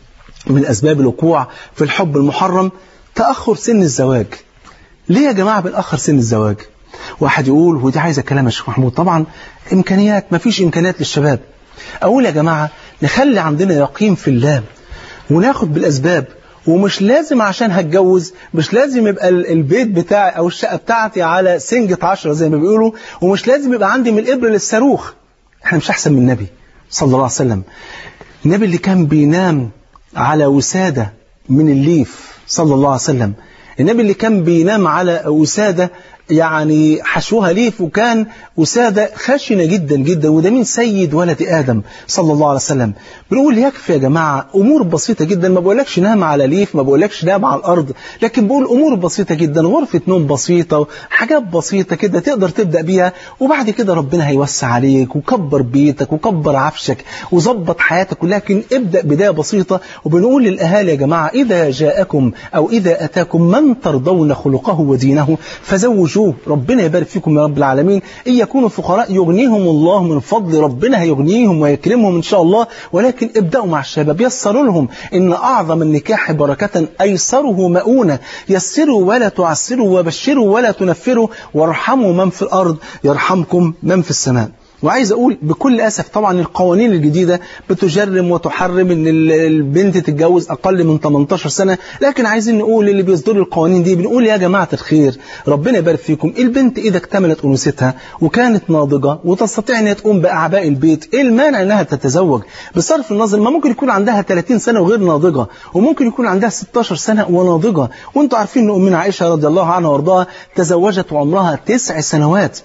من أسباب الوقوع في الحب المحرم تأخر سن الزواج ليه يا جماعة بنأخر سن الزواج واحد يقول ودي عايزة كلام يا شيخ محمود طبعا إمكانيات مفيش إمكانيات للشباب أقول يا جماعة نخلي عندنا يقين في الله وناخد بالأسباب ومش لازم عشان هتجوز مش لازم يبقى البيت بتاعي أو الشقة بتاعتي على سنجة عشرة زي ما بيقولوا ومش لازم يبقى عندي من الإبر للصاروخ احنا مش أحسن من النبي صلى الله عليه وسلم النبي اللي كان بينام على وسادة من الليف صلى الله عليه وسلم النبي اللي كان بينام على وسادة يعني حشوها ليف وكان وسادة خشنة جدا جدا وده من سيد ولد آدم صلى الله عليه وسلم بنقول يكفي يا جماعة أمور بسيطة جدا ما بقولكش نام على ليف ما بقولكش نام على الأرض لكن بقول أمور بسيطة جدا غرفة نوم بسيطة حاجات بسيطة كده تقدر تبدأ بيها وبعد كده ربنا هيوسع عليك وكبر بيتك وكبر عفشك وظبط حياتك لكن ابدأ بداية بسيطة وبنقول للأهالي يا جماعة إذا جاءكم أو إذا أتاكم من ترضون خلقه ودينه فزوجوا شوف ربنا يبارك فيكم يا رب العالمين إن يكونوا فقراء يغنيهم الله من فضل ربنا هيغنيهم ويكرمهم إن شاء الله ولكن ابدأوا مع الشباب يسروا لهم إن أعظم النكاح بركة أيسره مؤونة يسروا ولا تعسروا وبشروا ولا تنفروا وارحموا من في الأرض يرحمكم من في السماء وعايز أقول بكل أسف طبعا القوانين الجديدة بتجرم وتحرم أن البنت تتجوز أقل من 18 سنة لكن عايزين نقول اللي بيصدروا القوانين دي بنقول يا جماعة الخير ربنا يبارك فيكم البنت إذا اكتملت أنوثتها وكانت ناضجة وتستطيع أنها تقوم بأعباء البيت إيه المانع أنها تتزوج بصرف النظر ما ممكن يكون عندها 30 سنة وغير ناضجة وممكن يكون عندها 16 سنة وناضجة وانتوا عارفين أن أمنا عائشة رضي الله عنها وارضاها تزوجت وعمرها تسع سنوات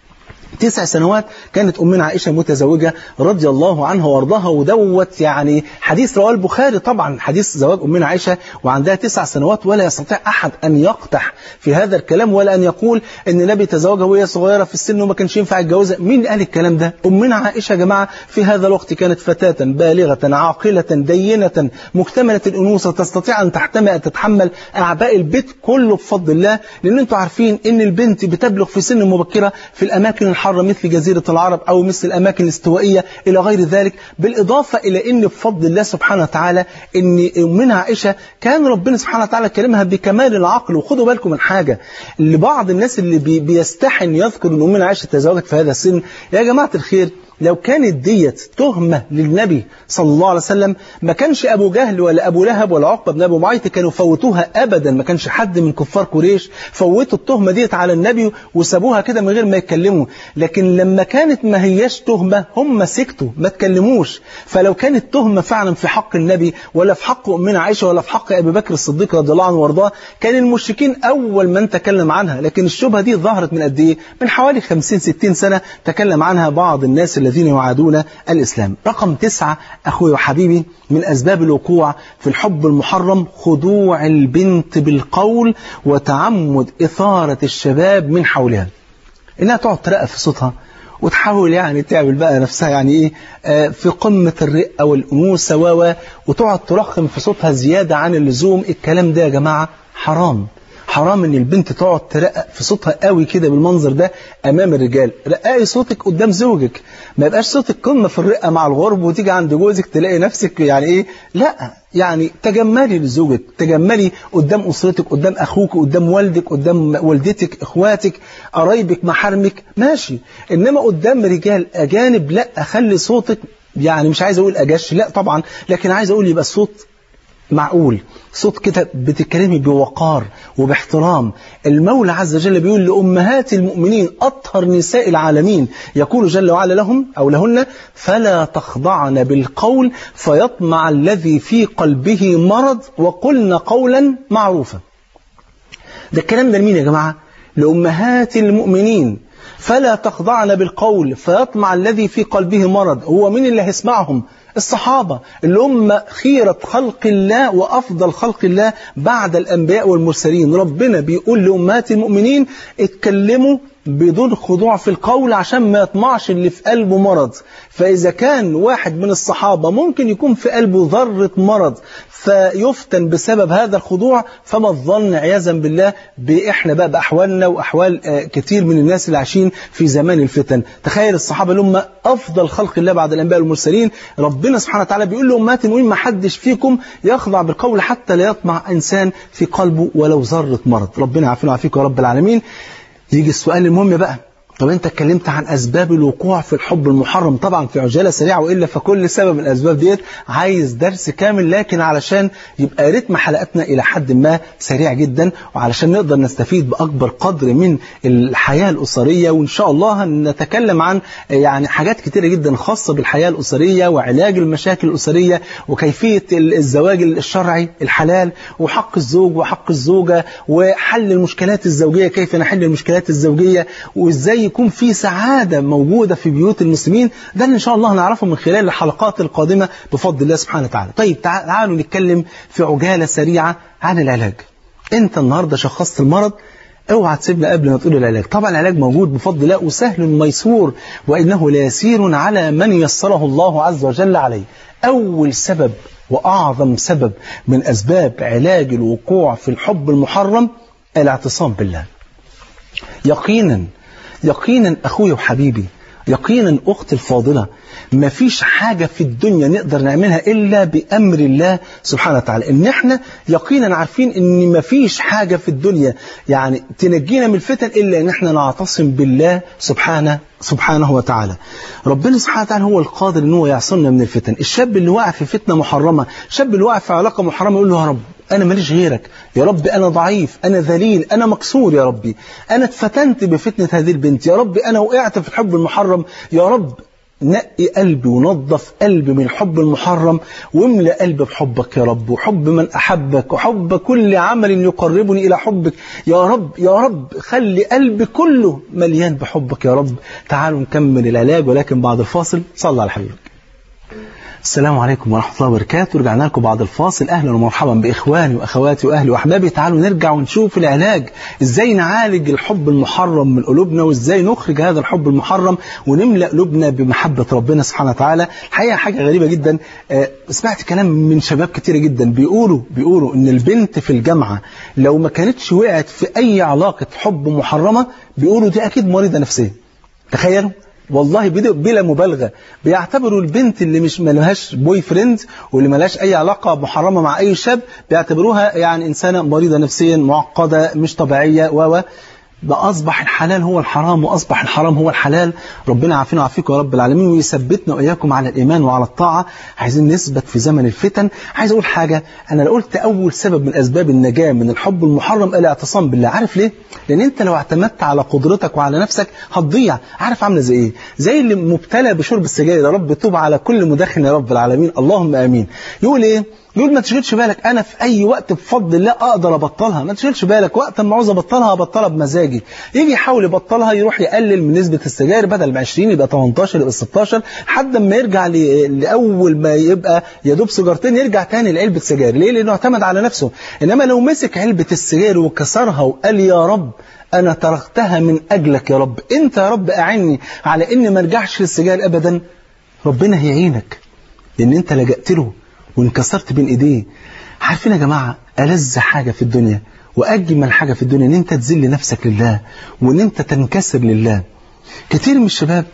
تسع سنوات كانت أمنا عائشة متزوجة رضي الله عنها وارضاها ودوت يعني حديث رواه البخاري طبعا حديث زواج أمنا عائشة وعندها تسع سنوات ولا يستطيع أحد أن يقتح في هذا الكلام ولا أن يقول أن النبي تزوجها وهي صغيرة في السن وما كانش ينفع يتجوزها مين قال الكلام ده أمنا عائشة يا جماعة في هذا الوقت كانت فتاة بالغة عاقلة دينة مكتملة الأنوثة تستطيع أن تحتمل تتحمل أعباء البيت كله بفضل الله لأن أنتم عارفين أن البنت بتبلغ في سن مبكرة في الأماكن الحارة مثل جزيرة العرب أو مثل الأماكن الاستوائية إلى غير ذلك بالإضافة إلى أن بفضل الله سبحانه وتعالى أن أمنا عائشة كان ربنا سبحانه وتعالى كلمها بكمال العقل وخدوا بالكم من حاجة لبعض الناس اللي بي بيستحن يذكر أن أمنا عائشة تزوجت في هذا السن يا جماعة الخير لو كانت ديت تهمة للنبي صلى الله عليه وسلم ما كانش أبو جهل ولا أبو لهب ولا عقبة بن أبو معيط كانوا فوتوها أبدا ما كانش حد من كفار قريش فوتوا التهمة ديت على النبي وسابوها كده من غير ما يتكلموا لكن لما كانت ما هياش تهمة هم سكتوا ما تكلموش فلو كانت تهمة فعلا في حق النبي ولا في حق أمنا عائشة ولا في حق أبي بكر الصديق رضي الله عنه وارضاه كان المشركين أول من تكلم عنها لكن الشبهة دي ظهرت من قد إيه من حوالي 50 60 سنة تكلم عنها بعض الناس الذين يعادون الإسلام رقم تسعة أخوي وحبيبي من أسباب الوقوع في الحب المحرم خضوع البنت بالقول وتعمد إثارة الشباب من حولها إنها تقعد ترقى في صوتها وتحاول يعني تعمل بقى نفسها يعني ايه آه في قمة الرقة والأنوثة و وتقعد ترخم في صوتها زيادة عن اللزوم الكلام ده يا جماعة حرام حرام ان البنت تقعد ترقق في صوتها قوي كده بالمنظر ده امام الرجال رققي صوتك قدام زوجك ما يبقاش صوتك قمه في الرقه مع الغرب وتيجي عند جوزك تلاقي نفسك يعني ايه لا يعني تجملي لزوجك تجملي قدام اسرتك قدام اخوك قدام والدك قدام والدتك اخواتك قرايبك محارمك ماشي انما قدام رجال اجانب لا خلي صوتك يعني مش عايز اقول اجش لا طبعا لكن عايز اقول يبقى الصوت معقول صوت كده بتتكلمي بوقار وباحترام المولى عز وجل بيقول لأمهات المؤمنين أطهر نساء العالمين يقول جل وعلا لهم أو لهن فلا تخضعن بالقول فيطمع الذي في قلبه مرض وقلن قولا معروفا ده الكلام ده لمين يا جماعة لأمهات المؤمنين فلا تخضعن بالقول فيطمع الذي في قلبه مرض هو مين اللي هيسمعهم الصحابة اللي هم خيرة خلق الله وأفضل خلق الله بعد الأنبياء والمرسلين ربنا بيقول لأمهات المؤمنين اتكلموا بدون خضوع في القول عشان ما يطمعش اللي في قلبه مرض فإذا كان واحد من الصحابة ممكن يكون في قلبه ذرة مرض فيفتن بسبب هذا الخضوع فما الظن عياذا بالله بإحنا بقى بأحوالنا وأحوال كتير من الناس اللي عايشين في زمان الفتن تخيل الصحابة اللي هم أفضل خلق الله بعد الأنبياء والمرسلين ربنا سبحانه وتعالى بيقول لأمات المؤمنين ما حدش فيكم يخضع بالقول حتى لا يطمع إنسان في قلبه ولو ذرة مرض ربنا يعافينا ويعافيكم يا رب العالمين يجي السؤال المهم بقى طب انت اتكلمت عن اسباب الوقوع في الحب المحرم طبعا في عجاله سريعه والا فكل سبب من الاسباب ديت عايز درس كامل لكن علشان يبقى رتم حلقتنا الى حد ما سريع جدا وعلشان نقدر نستفيد باكبر قدر من الحياه الاسريه وان شاء الله نتكلم عن يعني حاجات كتيره جدا خاصه بالحياه الاسريه وعلاج المشاكل الاسريه وكيفيه الزواج الشرعي الحلال وحق الزوج وحق الزوجه وحل المشكلات الزوجيه كيف نحل المشكلات الزوجيه وازاي يكون في سعادة موجودة في بيوت المسلمين ده اللي إن شاء الله نعرفه من خلال الحلقات القادمة بفضل الله سبحانه وتعالى طيب تعالوا نتكلم في عجالة سريعة عن العلاج أنت النهاردة شخصت المرض اوعى تسيبنا قبل ما تقول العلاج طبعا العلاج موجود بفضل الله وسهل ميسور وإنه ليسير على من يسره الله عز وجل عليه أول سبب وأعظم سبب من أسباب علاج الوقوع في الحب المحرم الاعتصام بالله يقينا يقينا أخوي وحبيبي يقينا أختي الفاضلة ما فيش حاجة في الدنيا نقدر نعملها إلا بأمر الله سبحانه وتعالى إن إحنا يقينا عارفين إن ما فيش حاجة في الدنيا يعني تنجينا من الفتن إلا إن إحنا نعتصم بالله سبحانه سبحانه وتعالى ربنا سبحانه وتعالى هو القادر ان هو يعصمنا من الفتن الشاب اللي وقع في فتنة محرمة الشاب اللي وقع في علاقة محرمة يقول له يا رب أنا ماليش غيرك يا رب أنا ضعيف أنا ذليل أنا مكسور يا ربي أنا اتفتنت بفتنة هذه البنت يا رب أنا وقعت في الحب المحرم يا رب نقي قلبي ونظف قلبي من الحب المحرم واملأ قلبي بحبك يا رب وحب من أحبك وحب كل عمل يقربني إلى حبك يا رب يا رب خلي قلبي كله مليان بحبك يا رب تعالوا نكمل العلاج ولكن بعد الفاصل صلى على حبيبك السلام عليكم ورحمة الله وبركاته رجعنا لكم بعد الفاصل أهلا ومرحبا بإخواني وأخواتي وأهلي وأحبابي تعالوا نرجع ونشوف العلاج إزاي نعالج الحب المحرم من قلوبنا وإزاي نخرج هذا الحب المحرم ونملأ قلوبنا بمحبة ربنا سبحانه وتعالى الحقيقة حاجة غريبة جدا سمعت كلام من شباب كتير جدا بيقولوا بيقولوا إن البنت في الجامعة لو ما كانتش وقعت في أي علاقة حب محرمة بيقولوا دي أكيد مريضة نفسية تخيلوا والله بلا مبالغة بيعتبروا البنت اللي مش ملهاش بوي فريند واللي ملهاش أي علاقة محرمة مع أي شاب بيعتبروها يعني إنسانة مريضة نفسيا معقدة مش طبيعية و بقى أصبح الحلال هو الحرام وأصبح الحرام هو الحلال ربنا عافينا وعافيكم يا رب العالمين ويثبتنا وإياكم على الإيمان وعلى الطاعة عايزين نثبت في زمن الفتن عايز أقول حاجة أنا لو قلت أول سبب من أسباب النجاة من الحب المحرم الاعتصام بالله عارف ليه؟ لأن أنت لو اعتمدت على قدرتك وعلى نفسك هتضيع عارف عاملة زي إيه؟ زي اللي مبتلى بشرب السجاير يا رب توب على كل مدخن يا رب العالمين اللهم آمين يقول إيه؟ يقول ما تشغلش بالك انا في اي وقت بفضل الله اقدر ابطلها ما تشغلش بالك وقت ما عاوز ابطلها ابطلها بمزاجي يجي يحاول يبطلها يروح يقلل من نسبه السجاير بدل ما 20 يبقى 18 يبقى 16 لحد ما يرجع لاول ما يبقى يا دوب سيجارتين يرجع تاني لعلبه سجاير ليه لانه اعتمد على نفسه انما لو مسك علبه السجاير وكسرها وقال يا رب انا تركتها من اجلك يا رب انت يا رب اعني على اني ما ارجعش للسجاير ابدا ربنا هيعينك لان انت لجأت له وانكسرت بين ايديه عارفين يا جماعة ألذ حاجة في الدنيا وأجمل حاجة في الدنيا ان انت تذل نفسك لله وان انت تنكسر لله كتير من الشباب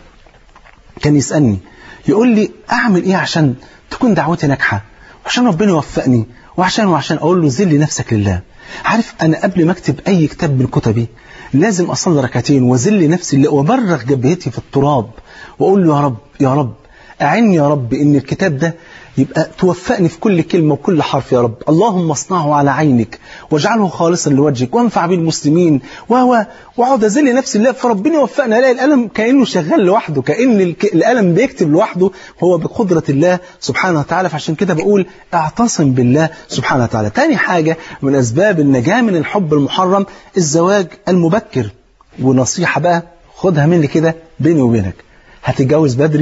كان يسألني يقول لي اعمل ايه عشان تكون دعوتي ناجحة وعشان ربنا يوفقني وعشان وعشان اقول له ذل نفسك لله عارف انا قبل ما اكتب اي كتاب من كتبي لازم اصلي ركعتين واذل نفسي لله وابرغ جبهتي في التراب واقول له يا رب يا رب اعني يا رب ان الكتاب ده يبقى توفقني في كل كلمة وكل حرف يا رب اللهم اصنعه على عينك واجعله خالصا لوجهك وانفع به المسلمين وهو واقعد اذل نفسي الله فربنا يوفقنا الاقي القلم كانه شغال لوحده كان القلم بيكتب لوحده هو بقدرة الله سبحانه وتعالى فعشان كده بقول اعتصم بالله سبحانه وتعالى تاني حاجة من اسباب النجاة من الحب المحرم الزواج المبكر ونصيحة بقى خدها مني كده بيني وبينك هتتجوز بدري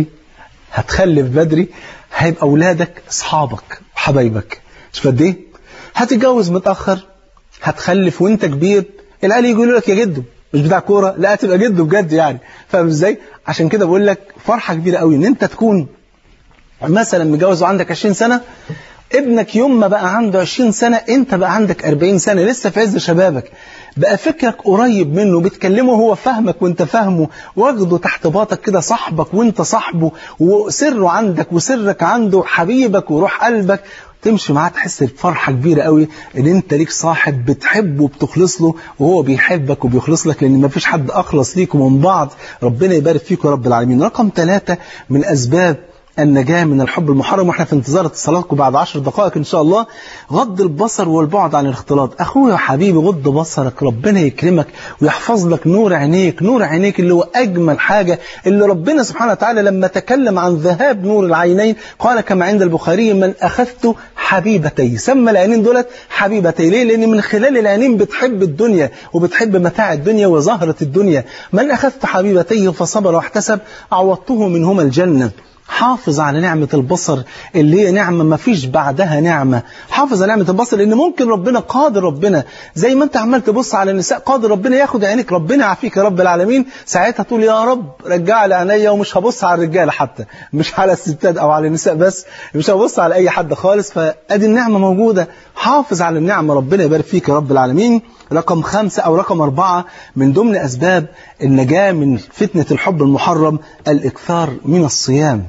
هتخلف بدري هيبقى أولادك أصحابك وحبايبك شوف قد إيه هتتجوز متأخر هتخلف وانت كبير العيال يقولوا لك يا جدو مش بتاع كوره لا تبقى جده بجد يعني فاهم ازاي عشان كده بقول لك فرحه كبيره قوي ان انت تكون مثلا متجوز وعندك 20 سنه ابنك يوم ما بقى عنده 20 سنة انت بقى عندك 40 سنة لسه في عز شبابك بقى فكرك قريب منه بتكلمه هو فاهمك وانت فاهمه واخده تحت باطك كده صاحبك وانت صاحبه وسره عندك وسرك عنده حبيبك وروح قلبك تمشي معاه تحس بفرحة كبيرة قوي ان انت ليك صاحب بتحبه وبتخلص له وهو بيحبك وبيخلص لك لان ما فيش حد اخلص ليكم من بعض ربنا يبارك فيكم يا رب العالمين رقم ثلاثة من اسباب النجاة من الحب المحرم واحنا في انتظار اتصالاتكم بعد عشر دقائق ان شاء الله غض البصر والبعد عن الاختلاط اخويا وحبيبي غض بصرك ربنا يكرمك ويحفظ لك نور عينيك نور عينيك اللي هو اجمل حاجة اللي ربنا سبحانه وتعالى لما تكلم عن ذهاب نور العينين قال كما عند البخاري من اخذت حبيبتي سمى العينين دولت حبيبتي ليه لان من خلال العينين بتحب الدنيا وبتحب متاع الدنيا وزهرة الدنيا من اخذت حبيبتيه فصبر واحتسب عوضته منهما الجنة حافظ على نعمة البصر اللي هي نعمة ما فيش بعدها نعمة حافظ على نعمة البصر لأن ممكن ربنا قادر ربنا زي ما أنت عمال تبص على النساء قادر ربنا ياخد عينيك ربنا يعافيك يا رب العالمين ساعتها تقول يا رب رجع لي عينيا ومش هبص على الرجالة حتى مش على الستات أو على النساء بس مش هبص على أي حد خالص فأدي النعمة موجودة حافظ على النعمة ربنا يبارك فيك يا رب العالمين رقم خمسة أو رقم أربعة من ضمن أسباب النجاة من فتنة الحب المحرم الإكثار من الصيام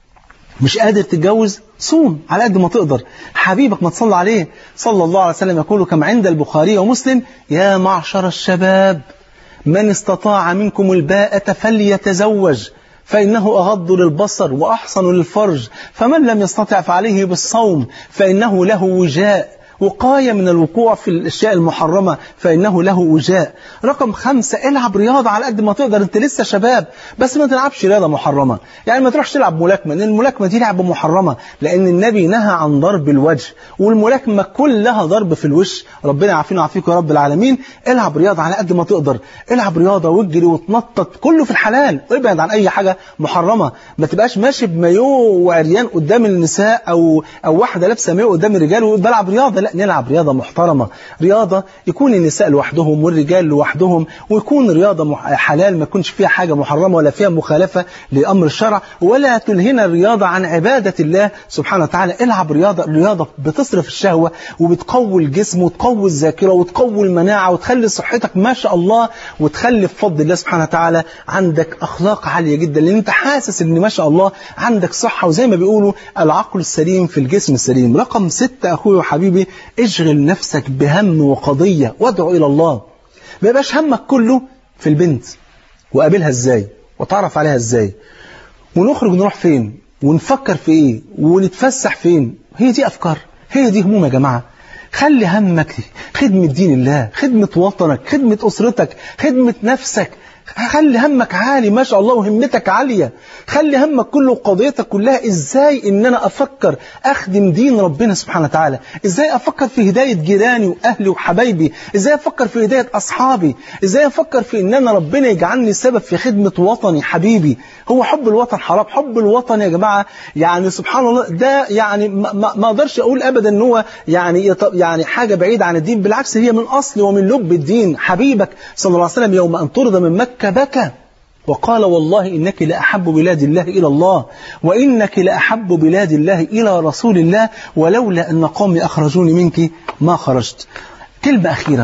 مش قادر تتجوز صوم على قد ما تقدر حبيبك ما تصلى عليه صلى الله عليه وسلم يقول كما عند البخاري ومسلم يا معشر الشباب من استطاع منكم الباءة فليتزوج فإنه أغض للبصر وأحصن للفرج فمن لم يستطع فعليه بالصوم فإنه له وجاء وقاية من الوقوع في الأشياء المحرمة فإنه له وجاء رقم خمسة العب رياضة على قد ما تقدر أنت لسه شباب بس ما تلعبش رياضة محرمة يعني ما تروحش تلعب ملاكمة لأن الملاكمة دي لعبة محرمة لأن النبي نهى عن ضرب الوجه والملاكمة كلها ضرب في الوش ربنا يعافينا ويعافيك يا رب العالمين العب رياضة على قد ما تقدر العب رياضة واجري وتنطط كله في الحلال ابعد عن أي حاجة محرمة ما تبقاش ماشي بمايو وعريان قدام النساء أو أو واحدة لابسة مايو قدام الرجال وبلعب رياضة لا نلعب رياضة محترمة رياضة يكون النساء لوحدهم والرجال لوحدهم ويكون رياضة حلال ما يكونش فيها حاجة محرمة ولا فيها مخالفة لأمر الشرع ولا تلهنا الرياضة عن عبادة الله سبحانه وتعالى العب رياضة رياضة بتصرف الشهوة وبتقوي الجسم وتقوي الذاكرة وتقوي المناعة وتخلي صحتك ما شاء الله وتخلي بفضل الله سبحانه وتعالى عندك أخلاق عالية جدا لأن أنت حاسس أن ما شاء الله عندك صحة وزي ما بيقولوا العقل السليم في الجسم السليم رقم ستة أخوي وحبيبي اشغل نفسك بهم وقضية وادعو إلى الله ما يبقاش همك كله في البنت وقابلها ازاي وتعرف عليها ازاي ونخرج نروح فين ونفكر في ايه ونتفسح فين هي دي افكار هي دي هموم يا جماعة خلي همك خدمة دين الله خدمة وطنك خدمة أسرتك خدمة نفسك خلي همك عالي ما شاء الله وهمتك عالية خلي همك كله وقضيتك كلها ازاي ان انا افكر اخدم دين ربنا سبحانه وتعالى ازاي افكر في هداية جيراني واهلي وحبايبي ازاي افكر في هداية اصحابي ازاي افكر في ان انا ربنا يجعلني سبب في خدمة وطني حبيبي هو حب الوطن حرام حب الوطن يا جماعة يعني سبحان الله ده يعني ما, ما اقدرش اقول ابدا ان هو يعني يعني حاجة بعيدة عن الدين بالعكس هي من اصل ومن لب الدين حبيبك صلى الله عليه وسلم يوم ان طرد من مكة بكى وقال والله إنك لأحب بلاد الله إلى الله وإنك لأحب بلاد الله إلى رسول الله ولولا أن قومي أخرجوني منك ما خرجت كلمة أخيرة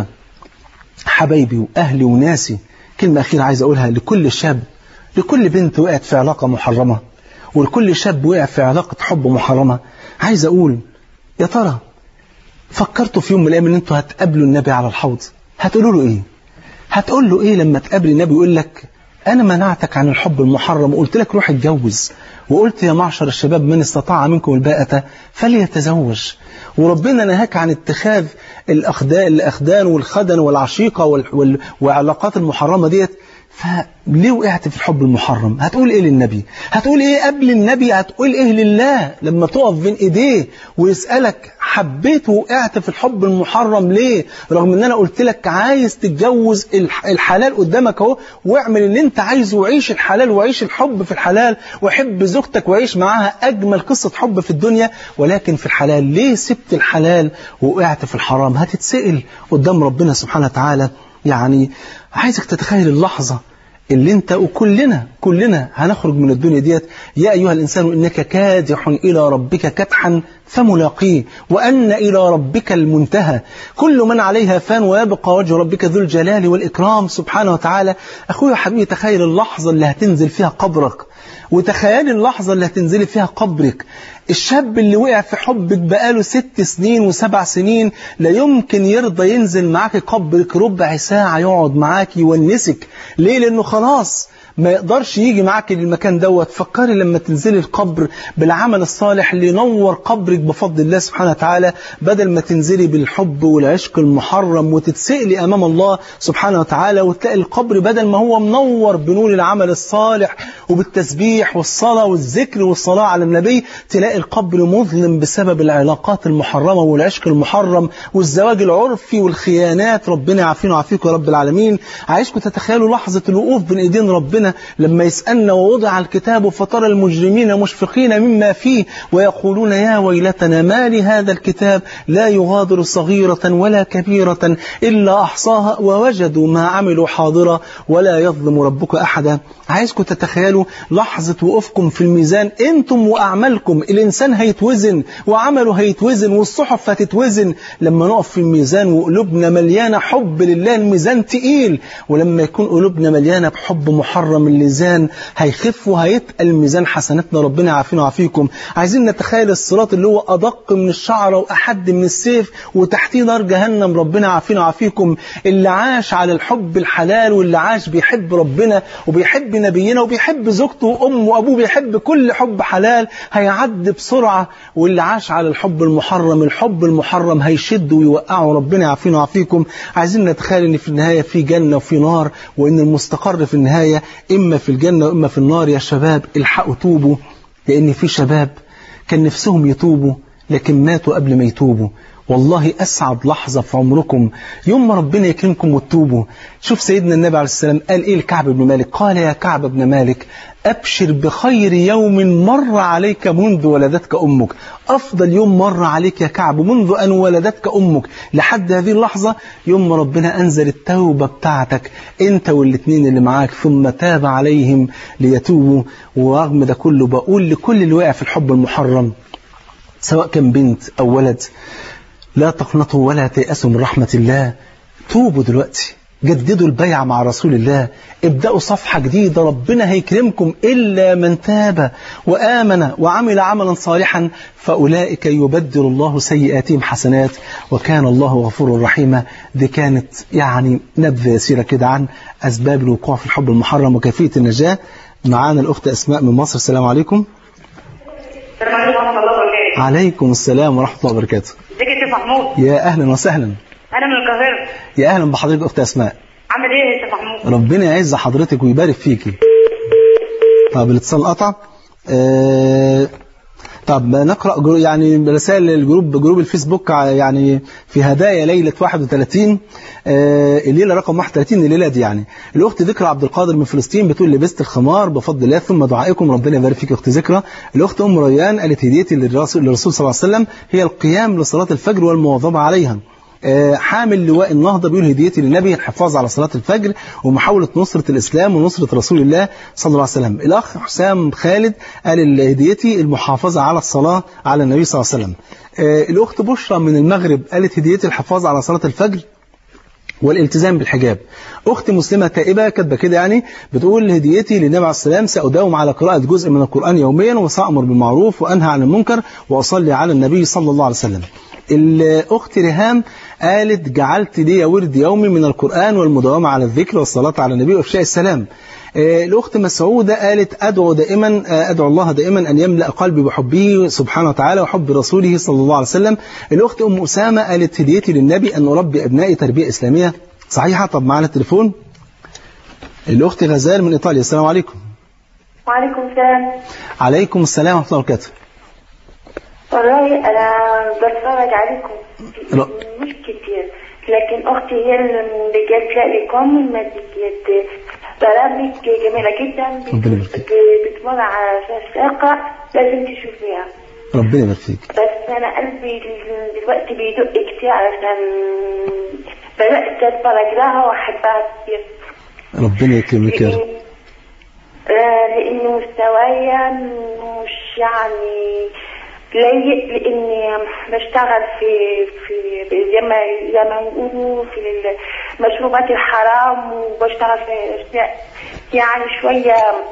حبايبي وأهلي وناسي كلمة أخيرة عايز أقولها لكل شاب لكل بنت وقعت في علاقة محرمة ولكل شاب وقع في علاقة حب محرمة عايز أقول يا ترى فكرتوا في يوم من الأيام أن أنتوا هتقابلوا النبي على الحوض هتقولوا له إيه هتقول له إيه لما تقابل النبي يقول لك أنا منعتك عن الحب المحرم وقلت لك روح اتجوز وقلت يا معشر الشباب من استطاع منكم الباءة فليتزوج وربنا نهاك عن اتخاذ الأخدان, الأخدان والخدن والعشيقة وال... والعلاقات المحرمة ديت فليه وقعت في الحب المحرم هتقول ايه للنبي هتقول ايه قبل النبي هتقول ايه لله لما تقف بين ايديه ويسألك حبيت وقعت في الحب المحرم ليه رغم ان انا قلت لك عايز تتجوز الحلال قدامك اهو واعمل اللي انت عايزه وعيش الحلال وعيش الحب في الحلال وحب زوجتك وعيش معاها اجمل قصة حب في الدنيا ولكن في الحلال ليه سبت الحلال وقعت في الحرام هتتسئل قدام ربنا سبحانه وتعالى يعني عايزك تتخيل اللحظة اللي انت وكلنا كلنا هنخرج من الدنيا ديت يا أيها الإنسان إنك كادح إلى ربك كدحا فملاقيه وأن إلى ربك المنتهى كل من عليها فان ويبقى وجه ربك ذو الجلال والإكرام سبحانه وتعالى أخويا حبيبي تخيل اللحظة اللي هتنزل فيها قبرك وتخيل اللحظة اللي هتنزلي فيها قبرك الشاب اللي وقع في حبك بقاله ست سنين وسبع سنين لا يمكن يرضى ينزل معاك قبرك ربع ساعة يقعد معاك يونسك ليه لأنه خلاص ما يقدرش يجي معاك للمكان دوت فكري لما تنزلي القبر بالعمل الصالح اللي ينور قبرك بفضل الله سبحانه وتعالى بدل ما تنزلي بالحب والعشق المحرم وتتسئلي أمام الله سبحانه وتعالى وتلاقي القبر بدل ما هو منور بنور العمل الصالح وبالتسبيح والصلاة والذكر والصلاة على النبي تلاقي القبر مظلم بسبب العلاقات المحرمة والعشق المحرم والزواج العرفي والخيانات ربنا يعافينا ويعافيكم يا رب العالمين عايزكم تتخيلوا لحظة الوقوف بين ايدين ربنا لما يسألنا ووضع الكتاب فترى المجرمين مشفقين مما فيه ويقولون يا ويلتنا ما لهذا الكتاب لا يغادر صغيرة ولا كبيرة إلا أحصاها ووجدوا ما عملوا حاضرة ولا يظلم ربك أحدا عايزكم تتخيلوا لحظة وقوفكم في الميزان انتم وأعمالكم الإنسان هيتوزن وعمله هيتوزن والصحف هتتوزن لما نقف في الميزان وقلوبنا مليانة حب لله الميزان تقيل ولما يكون قلوبنا مليانة بحب محرم الميزان هيخف وهيتقل ميزان حسناتنا ربنا يعافينا ويعافيكم عايزين نتخيل الصراط اللي هو أدق من الشعرة وأحد من السيف وتحتيه نار جهنم ربنا يعافينا ويعافيكم اللي عاش على الحب الحلال واللي عاش بيحب ربنا وبيحب نبينا وبيحب زوجته وأمه وأبوه بيحب كل حب حلال هيعدي بسرعة واللي عاش على الحب المحرم الحب المحرم هيشد ويوقعه ربنا يعافينا ويعافيكم عايزين نتخيل ان في النهاية في جنة وفي نار وان المستقر في النهاية إما في الجنة وإما في النار يا شباب الحقوا توبوا لأن في شباب كان نفسهم يتوبوا لكن ماتوا قبل ما يتوبوا والله أسعد لحظة في عمركم يوم ما ربنا يكرمكم وتتوبوا شوف سيدنا النبي عليه السلام قال إيه لكعب بن مالك قال يا كعب بن مالك أبشر بخير يوم مر عليك منذ ولدتك أمك أفضل يوم مر عليك يا كعب منذ أن ولدتك أمك لحد هذه اللحظة يوم ما ربنا أنزل التوبة بتاعتك أنت والاثنين اللي معاك ثم تاب عليهم ليتوبوا ورغم ده كله بقول لكل اللي وقع في الحب المحرم سواء كان بنت أو ولد لا تقنطوا ولا تيأسوا من رحمة الله توبوا دلوقتي جددوا البيعة مع رسول الله ابدأوا صفحة جديدة ربنا هيكرمكم إلا من تاب وآمن وعمل عملا صالحا فأولئك يبدل الله سيئاتهم حسنات وكان الله غفور رحيما دي كانت يعني نبذة يسيرة كده عن أسباب الوقوع في الحب المحرم وكيفية النجاة معانا الأخت أسماء من مصر السلام عليكم السلام عليكم ورحمة الله وبركاته عليكم السلام ورحمة الله وبركاته ازيك يا شيخ محمود يا أهلا وسهلا انا من القاهرة يا أهلا بحضرتك أخت أسماء عامل ايه يا شيخ محمود ربنا يعز حضرتك ويبارك فيكي طب الاتصال قطع آه طب نقرأ جرو يعني رسائل الجروب جروب الفيسبوك ع- يعني في هدايا ليلة 31 آه الليلة رقم 31 الليلة دي يعني الأخت ذكرى عبد القادر من فلسطين بتقول لبست الخمار بفضل الله ثم دعائكم ربنا يبارك فيك يا أخت ذكرى الأخت أم ريان قالت هديتي للرسول, للرسول صلى الله عليه وسلم هي القيام لصلاة الفجر والمواظبة عليها آه، حامل لواء النهضة بيقول هديتي للنبي الحفاظ على صلاة الفجر ومحاولة نصرة الإسلام ونصرة رسول الله صلى الله عليه وسلم الأخ حسام خالد قال هديتي المحافظة على الصلاة على النبي صلى الله عليه وسلم آه، الأخت بشرى من المغرب قالت هديتي الحفاظ على صلاة الفجر والالتزام بالحجاب أخت مسلمة تائبة كاتبة كده يعني بتقول هديتي للنبي عليه السلام سأداوم على قراءة جزء من القرآن يوميا وسأمر بالمعروف وأنهى عن المنكر وأصلي على النبي صلى الله عليه وسلم الأخت ريهام قالت جعلت لي ورد يومي من القرآن والمداومة على الذكر والصلاة على النبي وإفشاء السلام آه، الأخت مسعودة قالت أدعو دائما آه، أدعو الله دائما أن يملأ قلبي بحبه سبحانه وتعالى وحب رسوله صلى الله عليه وسلم الأخت أم أسامة قالت هديتي للنبي أن أربي أبنائي تربية إسلامية صحيحة طب معنا التليفون الأخت غزال من إيطاليا السلام عليكم وعليكم السلام عليكم السلام ورحمة الله وبركاته والله انا بتفرج عليكم لا. مش كتير لكن اختي هي اللي جت لي كم الماديات برامج جميلة جدا ربنا يبارك فيك. بت- بتمر على الشاقة لازم تشوفيها ربنا يبارك فيك بس انا قلبي دلوقتي بيدق كتير علشان بدات اتفرج لها واحبها كتير ربنا يكرمك يا رب آه، لان مستوايا مش يعني لايق لاني بشتغل في في زي ما زي ما يقولوا في المشروبات الحرام وبشتغل في اشياء يعني شويه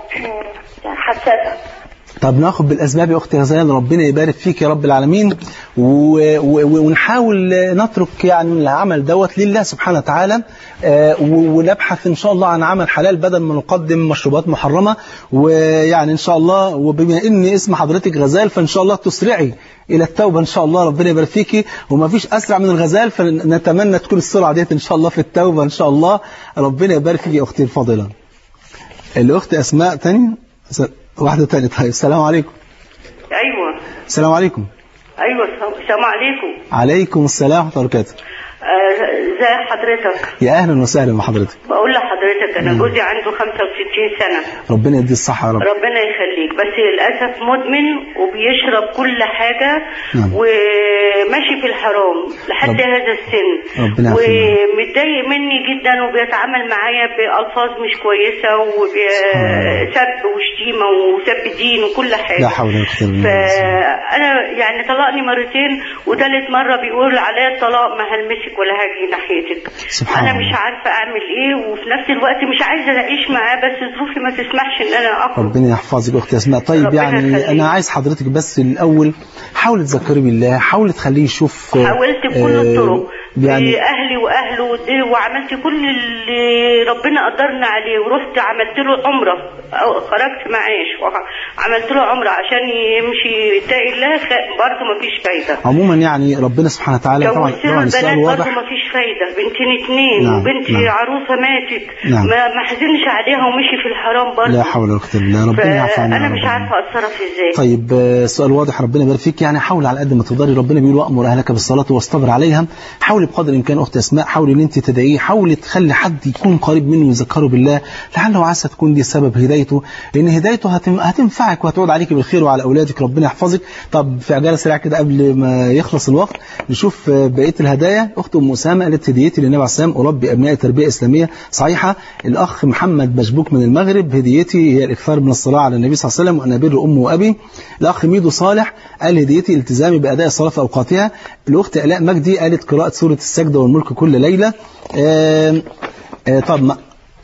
حساسه طب ناخد بالاسباب يا اختي غزال ربنا يبارك فيك يا رب العالمين و... و... ونحاول نترك يعني العمل دوت لله سبحانه وتعالى آه، و- ونبحث ان شاء الله عن عمل حلال بدل ما نقدم مشروبات محرمه ويعني ان شاء الله وبما ان اسم حضرتك غزال فان شاء الله تسرعي الى التوبه ان شاء الله ربنا يبارك فيكي وما فيش اسرع من الغزال فنتمنى تكون السرعه ديت ان شاء الله في التوبه ان شاء الله ربنا يبارك فيكي يا اختي الفاضله الاخت اسماء تاني س- واحده تاني طيب السلام عليكم ايوه السلام عليكم ايوه السلام عليكم عليكم السلام ورحمه الله وبركاته آه، ازي حضرتك يا اهلا وسهلا بحضرتك بقول لحضرتك انا جوزي عنده 65 سنه ربنا يديه الصحه يا رب ربنا يخليك بس للاسف مدمن وبيشرب كل حاجه نعم. وماشي في الحرام لحد رب- هذا السن ربنا يعافينا. ومتضايق مني جدا وبيتعامل معايا بالفاظ مش كويسه وسب وشتيمه وسب دين وكل حاجه لا حول ولا قوه الا بالله فانا يعني طلقني مرتين وثالث مره بيقول عليا الطلاق ما هلمسك ولا هاجي ناحيتك سبحان انا الله. مش عارفه اعمل ايه وفي نفس الوقت مش عايزه اعيش معاه بس ظروفي ما تسمحش ان انا اخرج ربنا يحفظك اختي اسماء طيب ربنا يعني يخليك. انا عايز حضرتك بس الاول حاولي تذكري بالله حاولي تخليه يشوف آه، حاولت بكل آه، الطرق يعني باهلي واهله ودي- وعملت كل اللي ربنا قدرنا عليه ورحت عملت له عمره أو خرجت معاش وعملت له عمره عشان يمشي يتقي الله خ- برضه ما فيش فايده عموما يعني ربنا سبحانه وتعالى طبعا جوزت له طبعا السؤال البنات برضه واضح ما فيش فايده بنتين اتنين نعم، وبنتي نعم. عروسه ماتت نعم. ما ما حزنش عليها ومشي في الحرام برضه لا حول ولا قوه الا بالله ربنا يعفو عنا فانا يا مش رب. عارفه اتصرف ازاي طيب آه، سؤال واضح ربنا يبارك فيك يعني حاول على قد ما تقدري ربنا بيقول وامر اهلك بالصلاه واصطبر عليها حاولي بقدر الامكان اخت اسماء حاولي ان انت تدعيه حاولي تخلي حد يكون قريب منه يذكره بالله لعله وعسى تكون دي سبب هدايته لان هدايته هتم هتنفعك وهتعود عليك بالخير وعلى اولادك ربنا يحفظك طب في عجاله سريعه كده قبل ما يخلص الوقت نشوف آه، بقيه الهدايا اخت ام اسامه قالت هديتي للنبي عليه السلام اربي ابنائي تربيه اسلاميه صحيحه الاخ محمد مشبوك من المغرب هديتي هي الاكثار من الصلاه على النبي صلى الله عليه وسلم وان ابر امي وابي الاخ ميدو صالح قال هديتي التزامي باداء الصلاه في اوقاتها الاخت الاء مجدي قالت قراءه سوره السجده والملك كل ليله آم، آه، طب ما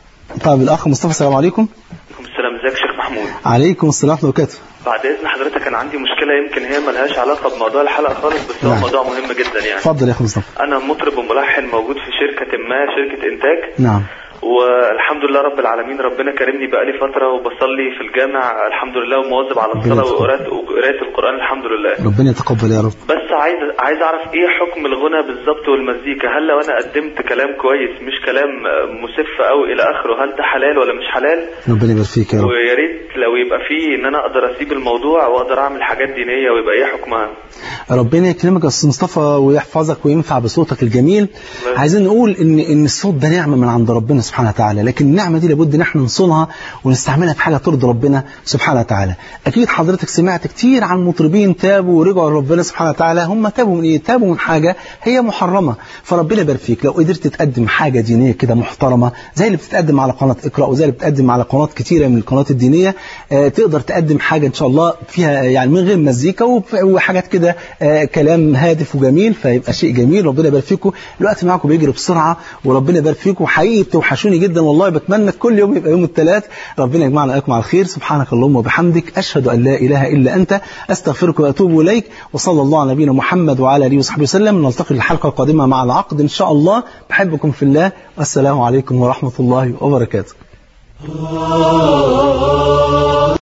طب الاخ مصطفى السلام عليكم عليكم السلام ازيك يا شيخ محمود عليكم السلام ورحمه الله وبركاته بعد اذن حضرتك انا عندي مشكله يمكن هي ملهاش علاقه بموضوع الحلقه خالص بس هو نعم. موضوع مهم جدا يعني اتفضل يا اخ مصطفى انا مطرب وملحن موجود في شركه ما شركه انتاج نعم والحمد لله رب العالمين ربنا كرمني بقالي فتره وبصلي في الجامع الحمد لله ومواظب على ربنا الصلاه يتقبل. وقراءه وقراءه القران الحمد لله ربنا يتقبل يا رب بس عايز عايز اعرف ايه حكم الغنى بالظبط والمزيكا هل لو انا قدمت كلام كويس مش كلام مسف قوي الى اخره هل ده حلال ولا مش حلال ربنا يبارك فيك يا رب ويا ريت لو يبقى فيه ان انا اقدر اسيب الموضوع واقدر اعمل حاجات دينيه ويبقى ايه حكمها ربنا يكرمك يا استاذ مصطفى ويحفظك وينفع بصوتك الجميل عايزين نقول ان ان الصوت ده نعمه من عند ربنا سبحانه وتعالى لكن النعمه دي لابد ان احنا نصونها ونستعملها في حاجه ترضي ربنا سبحانه وتعالى اكيد حضرتك سمعت كتير عن مطربين تابوا ورجعوا لربنا سبحانه وتعالى هم تابوا من ايه تابوا من حاجه هي محرمه فربنا يبارك فيك لو قدرت تقدم حاجه دينيه كده محترمه زي اللي بتتقدم على قناه اقرا وزي اللي بتقدم على قنوات كتيره من القنوات الدينيه آه، تقدر تقدم حاجه ان شاء الله فيها يعني من غير مزيكا وف- وحاجات كده آه، كلام هادف وجميل فيبقى شيء جميل ربنا يبارك فيكم الوقت معاكم بيجري بسرعه وربنا يبارك فيكم حقيقي بتوحشوني جدا والله بتمنى كل يوم يبقى يوم الثلاث ربنا يجمعنا واياكم على الخير سبحانك اللهم وبحمدك اشهد ان لا اله الا انت استغفرك واتوب اليك وصلى الله على نبينا محمد وعلى اله وصحبه وسلم نلتقي الحلقه القادمه مع العقد ان شاء الله بحبكم في الله والسلام عليكم ورحمه الله وبركاته